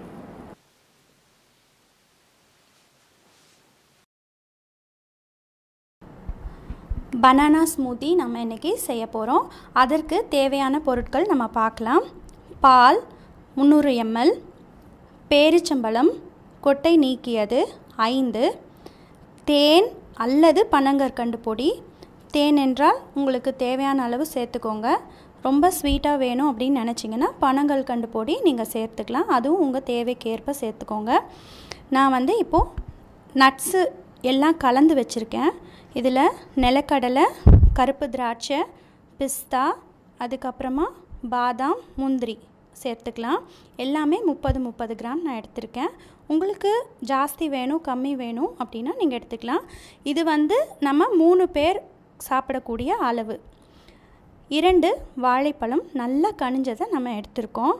பனானா ஸ்மூத்தி நம்ம இன்றைக்கி செய்ய போகிறோம் அதற்கு தேவையான பொருட்கள் நம்ம பார்க்கலாம் பால் முந்நூறு எம்எல் பேரிச்சம்பழம் கொட்டை நீக்கியது ஐந்து தேன் அல்லது பனங்கற்கண்டு பொடி தேன் என்றால் உங்களுக்கு தேவையான அளவு சேர்த்துக்கோங்க ரொம்ப ஸ்வீட்டாக வேணும் அப்படின்னு நினச்சிங்கன்னா பனங்கற்கண்டு பொடி நீங்கள் சேர்த்துக்கலாம் அதுவும் உங்கள் தேவைக்கேற்ப சேர்த்துக்கோங்க நான் வந்து இப்போது நட்ஸு எல்லாம் கலந்து வச்சுருக்கேன் இதில் நிலக்கடலை கருப்பு திராட்சை பிஸ்தா அதுக்கப்புறமா பாதாம் முந்திரி சேர்த்துக்கலாம் எல்லாமே முப்பது முப்பது கிராம் நான் எடுத்திருக்கேன் உங்களுக்கு ஜாஸ்தி வேணும் கம்மி வேணும் அப்படின்னா நீங்கள் எடுத்துக்கலாம் இது வந்து நம்ம மூணு பேர் சாப்பிடக்கூடிய அளவு இரண்டு வாழைப்பழம் நல்லா கனிஞ்சதை நம்ம எடுத்திருக்கோம்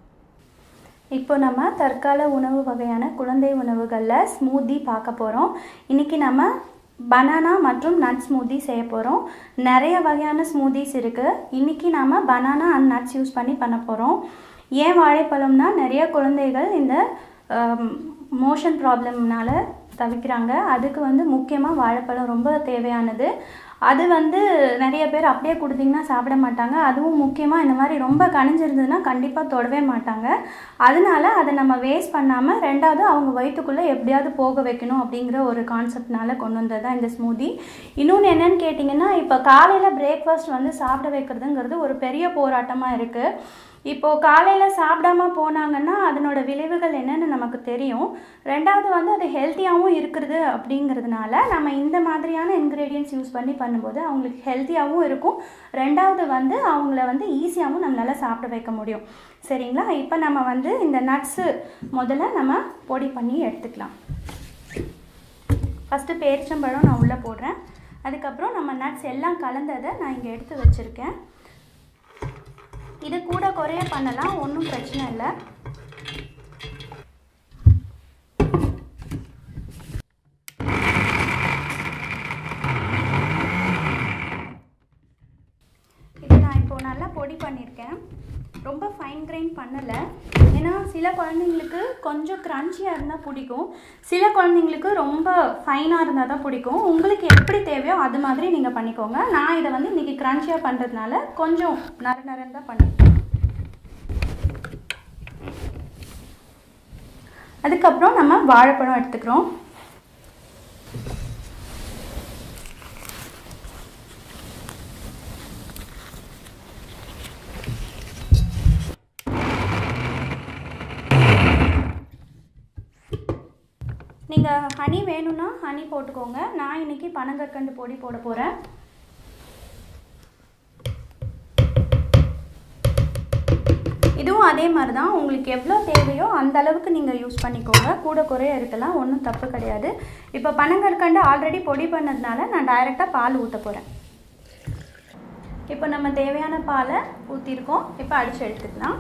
இப்போ நம்ம தற்கால உணவு வகையான குழந்தை உணவுகளில் ஸ்மூத்தி பார்க்க போகிறோம் இன்றைக்கி நம்ம பனானா மற்றும் நட் ஸ்மூத்தி செய்ய போகிறோம் நிறைய வகையான ஸ்மூத்திஸ் இருக்குது இன்றைக்கி நாம் பனானா அண்ட் நட்ஸ் யூஸ் பண்ணி பண்ண போகிறோம் ஏன் வாழைப்பழம்னா நிறைய குழந்தைகள் இந்த மோஷன் ப்ராப்ளம்னால தவிக்கிறாங்க அதுக்கு வந்து முக்கியமாக வாழைப்பழம் ரொம்ப தேவையானது அது வந்து நிறைய பேர் அப்படியே கொடுத்தீங்கன்னா சாப்பிட மாட்டாங்க அதுவும் முக்கியமாக இந்த மாதிரி ரொம்ப கனிஞ்சிருந்ததுன்னா கண்டிப்பாக தொடவே மாட்டாங்க அதனால அதை நம்ம வேஸ்ட் பண்ணாமல் ரெண்டாவது அவங்க வயிற்றுக்குள்ளே எப்படியாவது போக வைக்கணும் அப்படிங்கிற ஒரு கான்செப்ட்னால கொண்டு வந்தது தான் இந்த ஸ்மூதி இன்னொன்று என்னன்னு கேட்டிங்கன்னா இப்போ காலையில் பிரேக்ஃபாஸ்ட் வந்து சாப்பிட வைக்கிறதுங்கிறது ஒரு பெரிய போராட்டமாக இருக்குது இப்போது காலையில் சாப்பிடாம போனாங்கன்னா அதனோட விளைவுகள் என்னென்னு நமக்கு தெரியும் ரெண்டாவது வந்து அது ஹெல்த்தியாகவும் இருக்கிறது அப்படிங்கிறதுனால நம்ம இந்த மாதிரியான இன்க்ரீடியன்ட்ஸ் யூஸ் பண்ணி பண்ணும்போது அவங்களுக்கு ஹெல்த்தியாகவும் இருக்கும் ரெண்டாவது வந்து அவங்கள வந்து ஈஸியாகவும் நம்மளால் சாப்பிட வைக்க முடியும் சரிங்களா இப்போ நம்ம வந்து இந்த நட்ஸு முதல்ல நம்ம பொடி பண்ணி எடுத்துக்கலாம் ஃபஸ்ட்டு பேரிச்சம்பழம் நான் உள்ளே போடுறேன் அதுக்கப்புறம் நம்ம நட்ஸ் எல்லாம் கலந்ததை நான் இங்கே எடுத்து வச்சுருக்கேன் இது கூட குறைய பண்ணலாம் ஒன்றும் பிரச்சனை இல்லை இது நான் இப்போது நல்லா பொடி பண்ணியிருக்கேன் ரொம்ப ஃபைன் கிரைண்ட் பண்ணலை ஏன்னா சில குழந்தைங்களுக்கு கொஞ்சம் க்ரன்ச்சியாக இருந்தால் பிடிக்கும் சில குழந்தைங்களுக்கு ரொம்ப ஃபைனாக இருந்தால் தான் பிடிக்கும் உங்களுக்கு எப்படி தேவையோ அது மாதிரி நீங்கள் பண்ணிக்கோங்க நான் இதை வந்து இன்றைக்கி க்ரன்ச்சியாக பண்ணுறதுனால கொஞ்சம் நர நரன்னு தான் பண்ணியிருக்கேன் அதுக்கப்புறம் நம்ம வாழைப்பழம் எடுத்துக்கிறோம் நீங்கள் ஹனி வேணும்னா ஹனி போட்டுக்கோங்க நான் இன்றைக்கி பனங்கற்கண்டு பொடி போட போகிறேன் இதுவும் அதே மாதிரி தான் உங்களுக்கு எவ்வளோ தேவையோ அந்த அளவுக்கு நீங்கள் யூஸ் பண்ணிக்கோங்க கூட குறைய இருக்கலாம் ஒன்றும் தப்பு கிடையாது இப்போ பனங்கற்கண்டு ஆல்ரெடி பொடி பண்ணதுனால நான் டைரெக்டாக பால் ஊற்ற போகிறேன் இப்போ நம்ம தேவையான பாலை ஊற்றிருக்கோம் இப்போ அடித்து எடுத்துக்கலாம்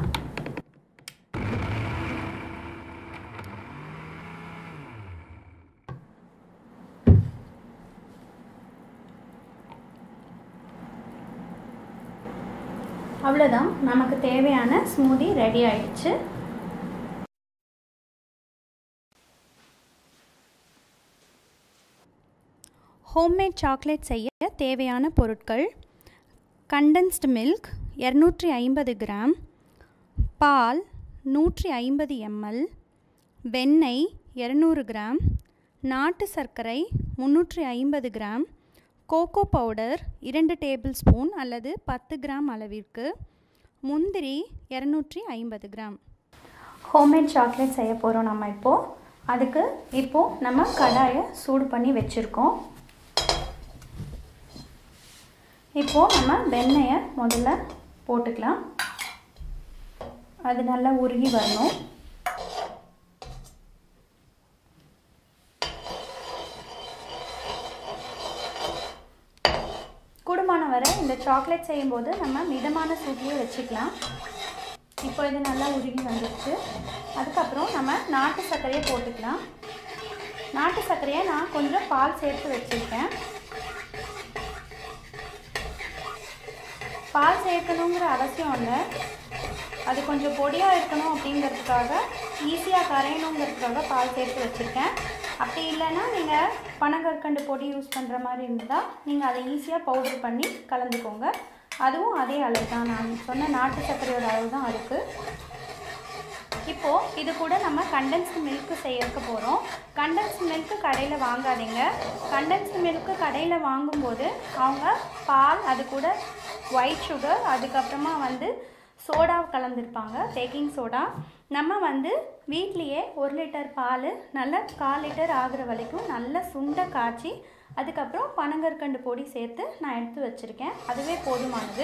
அவ்வளோதான் நமக்கு தேவையான ஸ்மூதி ரெடி ஆயிடுச்சு ஹோம்மேட் சாக்லேட் செய்ய தேவையான பொருட்கள் கண்டென்ஸ்டு மில்க் இரநூற்றி ஐம்பது கிராம் பால் நூற்றி ஐம்பது எம்எல் வெண்ணெய் இரநூறு கிராம் நாட்டு சர்க்கரை முந்நூற்றி ஐம்பது கிராம் கோகோ பவுடர் இரண்டு டேபிள் ஸ்பூன் அல்லது பத்து கிராம் அளவிற்கு முந்திரி இரநூற்றி ஐம்பது கிராம் ஹோம்மேட் சாக்லேட் செய்ய போகிறோம் நம்ம இப்போது அதுக்கு இப்போது நம்ம கடாயை சூடு பண்ணி வச்சுருக்கோம் இப்போது நம்ம வெண்ணெயை முதல்ல போட்டுக்கலாம் அது நல்லா உருகி வரணும் கூடுமான வரை இந்த சாக்லேட் செய்யும்போது நம்ம மிதமான சூட்லேயே வச்சுக்கலாம் இப்போ இது நல்லா உருகி வந்துடுச்சு அதுக்கப்புறம் நம்ம நாட்டு சர்க்கரையை போட்டுக்கலாம் நாட்டு சர்க்கரையை நான் கொஞ்சம் பால் சேர்த்து வச்சுருக்கேன் பால் சேர்க்கணுங்கிற அவசியம் இல்லை அது கொஞ்சம் பொடியாக இருக்கணும் அப்படிங்கிறதுக்காக ஈஸியாக கரையணுங்கிறதுக்காக பால் சேர்த்து வச்சுருக்கேன் அப்படி இல்லைன்னா நீங்கள் பனங்கற்கண்டு பொடி யூஸ் பண்ணுற மாதிரி இருந்தால் நீங்கள் அதை ஈஸியாக பவுடர் பண்ணி கலந்துக்கோங்க அதுவும் அதே அளவு தான் நான் சொன்ன நாட்டு சர்க்கரையோட அளவு தான் அதுக்கு இப்போது இது கூட நம்ம கண்டென்ஸ்டு மில்க்கு செய்யறதுக்கு போகிறோம் கண்டென்ஸ்டு மில்க்கு கடையில் வாங்காதீங்க கண்டென்ஸ்டு மில்க்கு கடையில் வாங்கும்போது அவங்க பால் அது கூட ஒயிட் சுகர் அதுக்கப்புறமா வந்து சோடா கலந்துருப்பாங்க பேக்கிங் சோடா நம்ம வந்து வீட்லேயே ஒரு லிட்டர் பால் நல்லா கால் லிட்டர் ஆகுற வரைக்கும் நல்லா சுண்ட காய்ச்சி அதுக்கப்புறம் பனங்கற்கண்டு பொடி சேர்த்து நான் எடுத்து வச்சுருக்கேன் அதுவே போதுமானது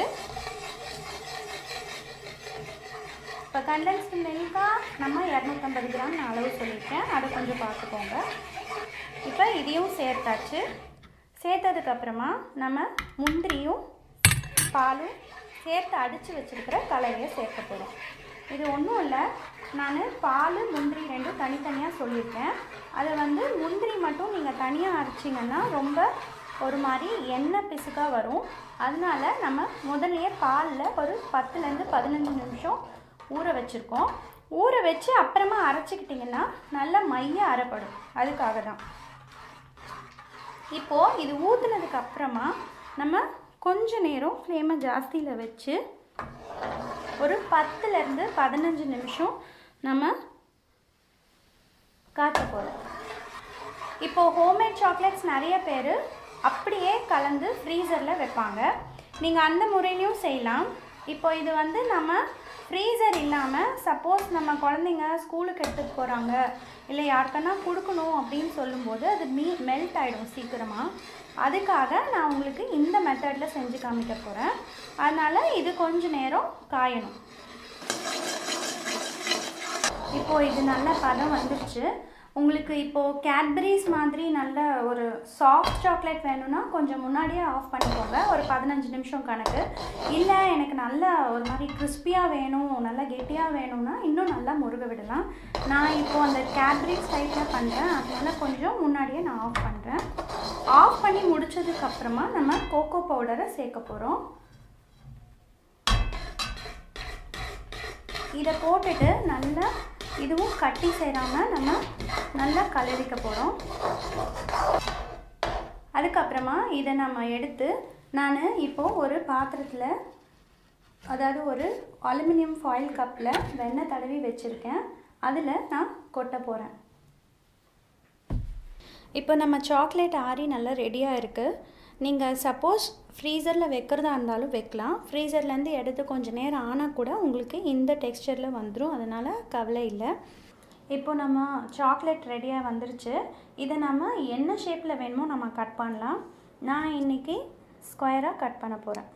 இப்போ கண்டென்ஸ்டு மில்காக நம்ம இரநூத்தம்பது கிராம் நான் அளவு சொல்லியிருக்கேன் அதை கொஞ்சம் பார்த்துக்கோங்க இப்போ இதையும் சேர்த்தாச்சு சேர்த்ததுக்கப்புறமா நம்ம முந்திரியும் பாலும் சேர்த்து அடித்து வச்சுருக்கிற கலவையை சேர்க்க போகிறோம் இது ஒன்றும் இல்லை நான் பால் முந்திரி ரெண்டும் தனித்தனியாக சொல்லியிருக்கேன் அது வந்து முந்திரி மட்டும் நீங்கள் தனியாக அரைச்சிங்கன்னா ரொம்ப ஒரு மாதிரி எண்ணெய் பிசுக்காக வரும் அதனால நம்ம முதல்லையே பாலில் ஒரு பத்துலேருந்து பதினஞ்சு நிமிஷம் ஊற வச்சுருக்கோம் ஊற வச்சு அப்புறமா அரைச்சிக்கிட்டிங்கன்னா நல்லா மைய அரைப்படும் அதுக்காக தான் இப்போது இது ஊற்றுனதுக்கு அப்புறமா நம்ம கொஞ்ச நேரம் ஃப்ளேமை ஜாஸ்தியில் வச்சு ஒரு பத்துலேருந்து பதினஞ்சு நிமிஷம் நம்ம காய்ச்ச போகிறோம் இப்போது ஹோம்மேட் சாக்லேட்ஸ் நிறைய பேர் அப்படியே கலந்து ஃப்ரீசரில் வைப்பாங்க நீங்கள் அந்த முறையிலையும் செய்யலாம் இப்போ இது வந்து நம்ம ஃப்ரீசர் இல்லாமல் சப்போஸ் நம்ம குழந்தைங்க ஸ்கூலுக்கு எடுத்துகிட்டு போகிறாங்க இல்லை யாருக்கன்னா கொடுக்கணும் அப்படின்னு சொல்லும்போது அது மீ மெல்ட் ஆகிடும் சீக்கிரமாக அதுக்காக நான் உங்களுக்கு இந்த மெத்தடில் செஞ்சு காமிக்க போகிறேன் அதனால் இது கொஞ்ச நேரம் காயணும் இப்போது இது நல்ல பதம் வந்துடுச்சு உங்களுக்கு இப்போது கேட்பரிஸ் மாதிரி நல்ல ஒரு சாஃப்ட் சாக்லேட் வேணும்னா கொஞ்சம் முன்னாடியே ஆஃப் பண்ணிக்கோங்க ஒரு பதினஞ்சு நிமிஷம் கணக்கு இல்லை எனக்கு நல்ல ஒரு மாதிரி கிறிஸ்பியாக வேணும் நல்லா கெட்டியாக வேணும்னா இன்னும் நல்லா முருக விடலாம் நான் இப்போது அந்த கேட்பரி ஸ்டைலில் பண்ணுறேன் அதனால கொஞ்சம் முன்னாடியே நான் ஆஃப் பண்ணுறேன் ஆஃப் பண்ணி முடிச்சதுக்கப்புறமா நம்ம கோகோ பவுடரை சேர்க்க போகிறோம் இதை போட்டுட்டு நல்லா இதுவும் கட்டி சேராமல் நம்ம நல்லா கலரிக்க போகிறோம் அதுக்கப்புறமா இதை நம்ம எடுத்து நான் இப்போது ஒரு பாத்திரத்தில் அதாவது ஒரு அலுமினியம் ஃபாயில் கப்பில் வெண்ணெய் தடவி வச்சுருக்கேன் அதில் நான் கொட்ட போகிறேன் இப்போ நம்ம சாக்லேட் ஆறி நல்லா ரெடியாக இருக்குது நீங்கள் சப்போஸ் ஃப்ரீசரில் வைக்கிறதா இருந்தாலும் வைக்கலாம் ஃப்ரீசர்லேருந்து எடுத்து கொஞ்சம் நேரம் ஆனால் கூட உங்களுக்கு இந்த டெக்ஸ்சரில் வந்துடும் அதனால் கவலை இல்லை இப்போ நம்ம சாக்லேட் ரெடியாக வந்துருச்சு இதை நம்ம என்ன ஷேப்பில் வேணுமோ நம்ம கட் பண்ணலாம் நான் இன்றைக்கி ஸ்கொயராக கட் பண்ண போகிறேன்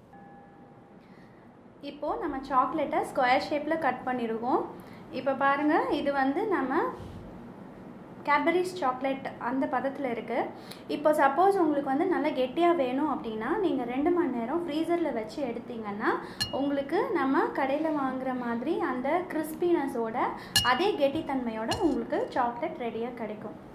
இப்போது நம்ம சாக்லேட்டை ஸ்கொயர் ஷேப்பில் கட் பண்ணியிருக்கோம் இப்போ பாருங்கள் இது வந்து நம்ம கேட்பரிஸ் சாக்லேட் அந்த பதத்தில் இருக்குது இப்போ சப்போஸ் உங்களுக்கு வந்து நல்லா கெட்டியாக வேணும் அப்படின்னா நீங்கள் ரெண்டு மணி நேரம் ஃப்ரீசரில் வச்சு எடுத்தீங்கன்னா உங்களுக்கு நம்ம கடையில் வாங்குற மாதிரி அந்த கிறிஸ்பினஸோட அதே கெட்டித்தன்மையோட உங்களுக்கு சாக்லேட் ரெடியாக கிடைக்கும்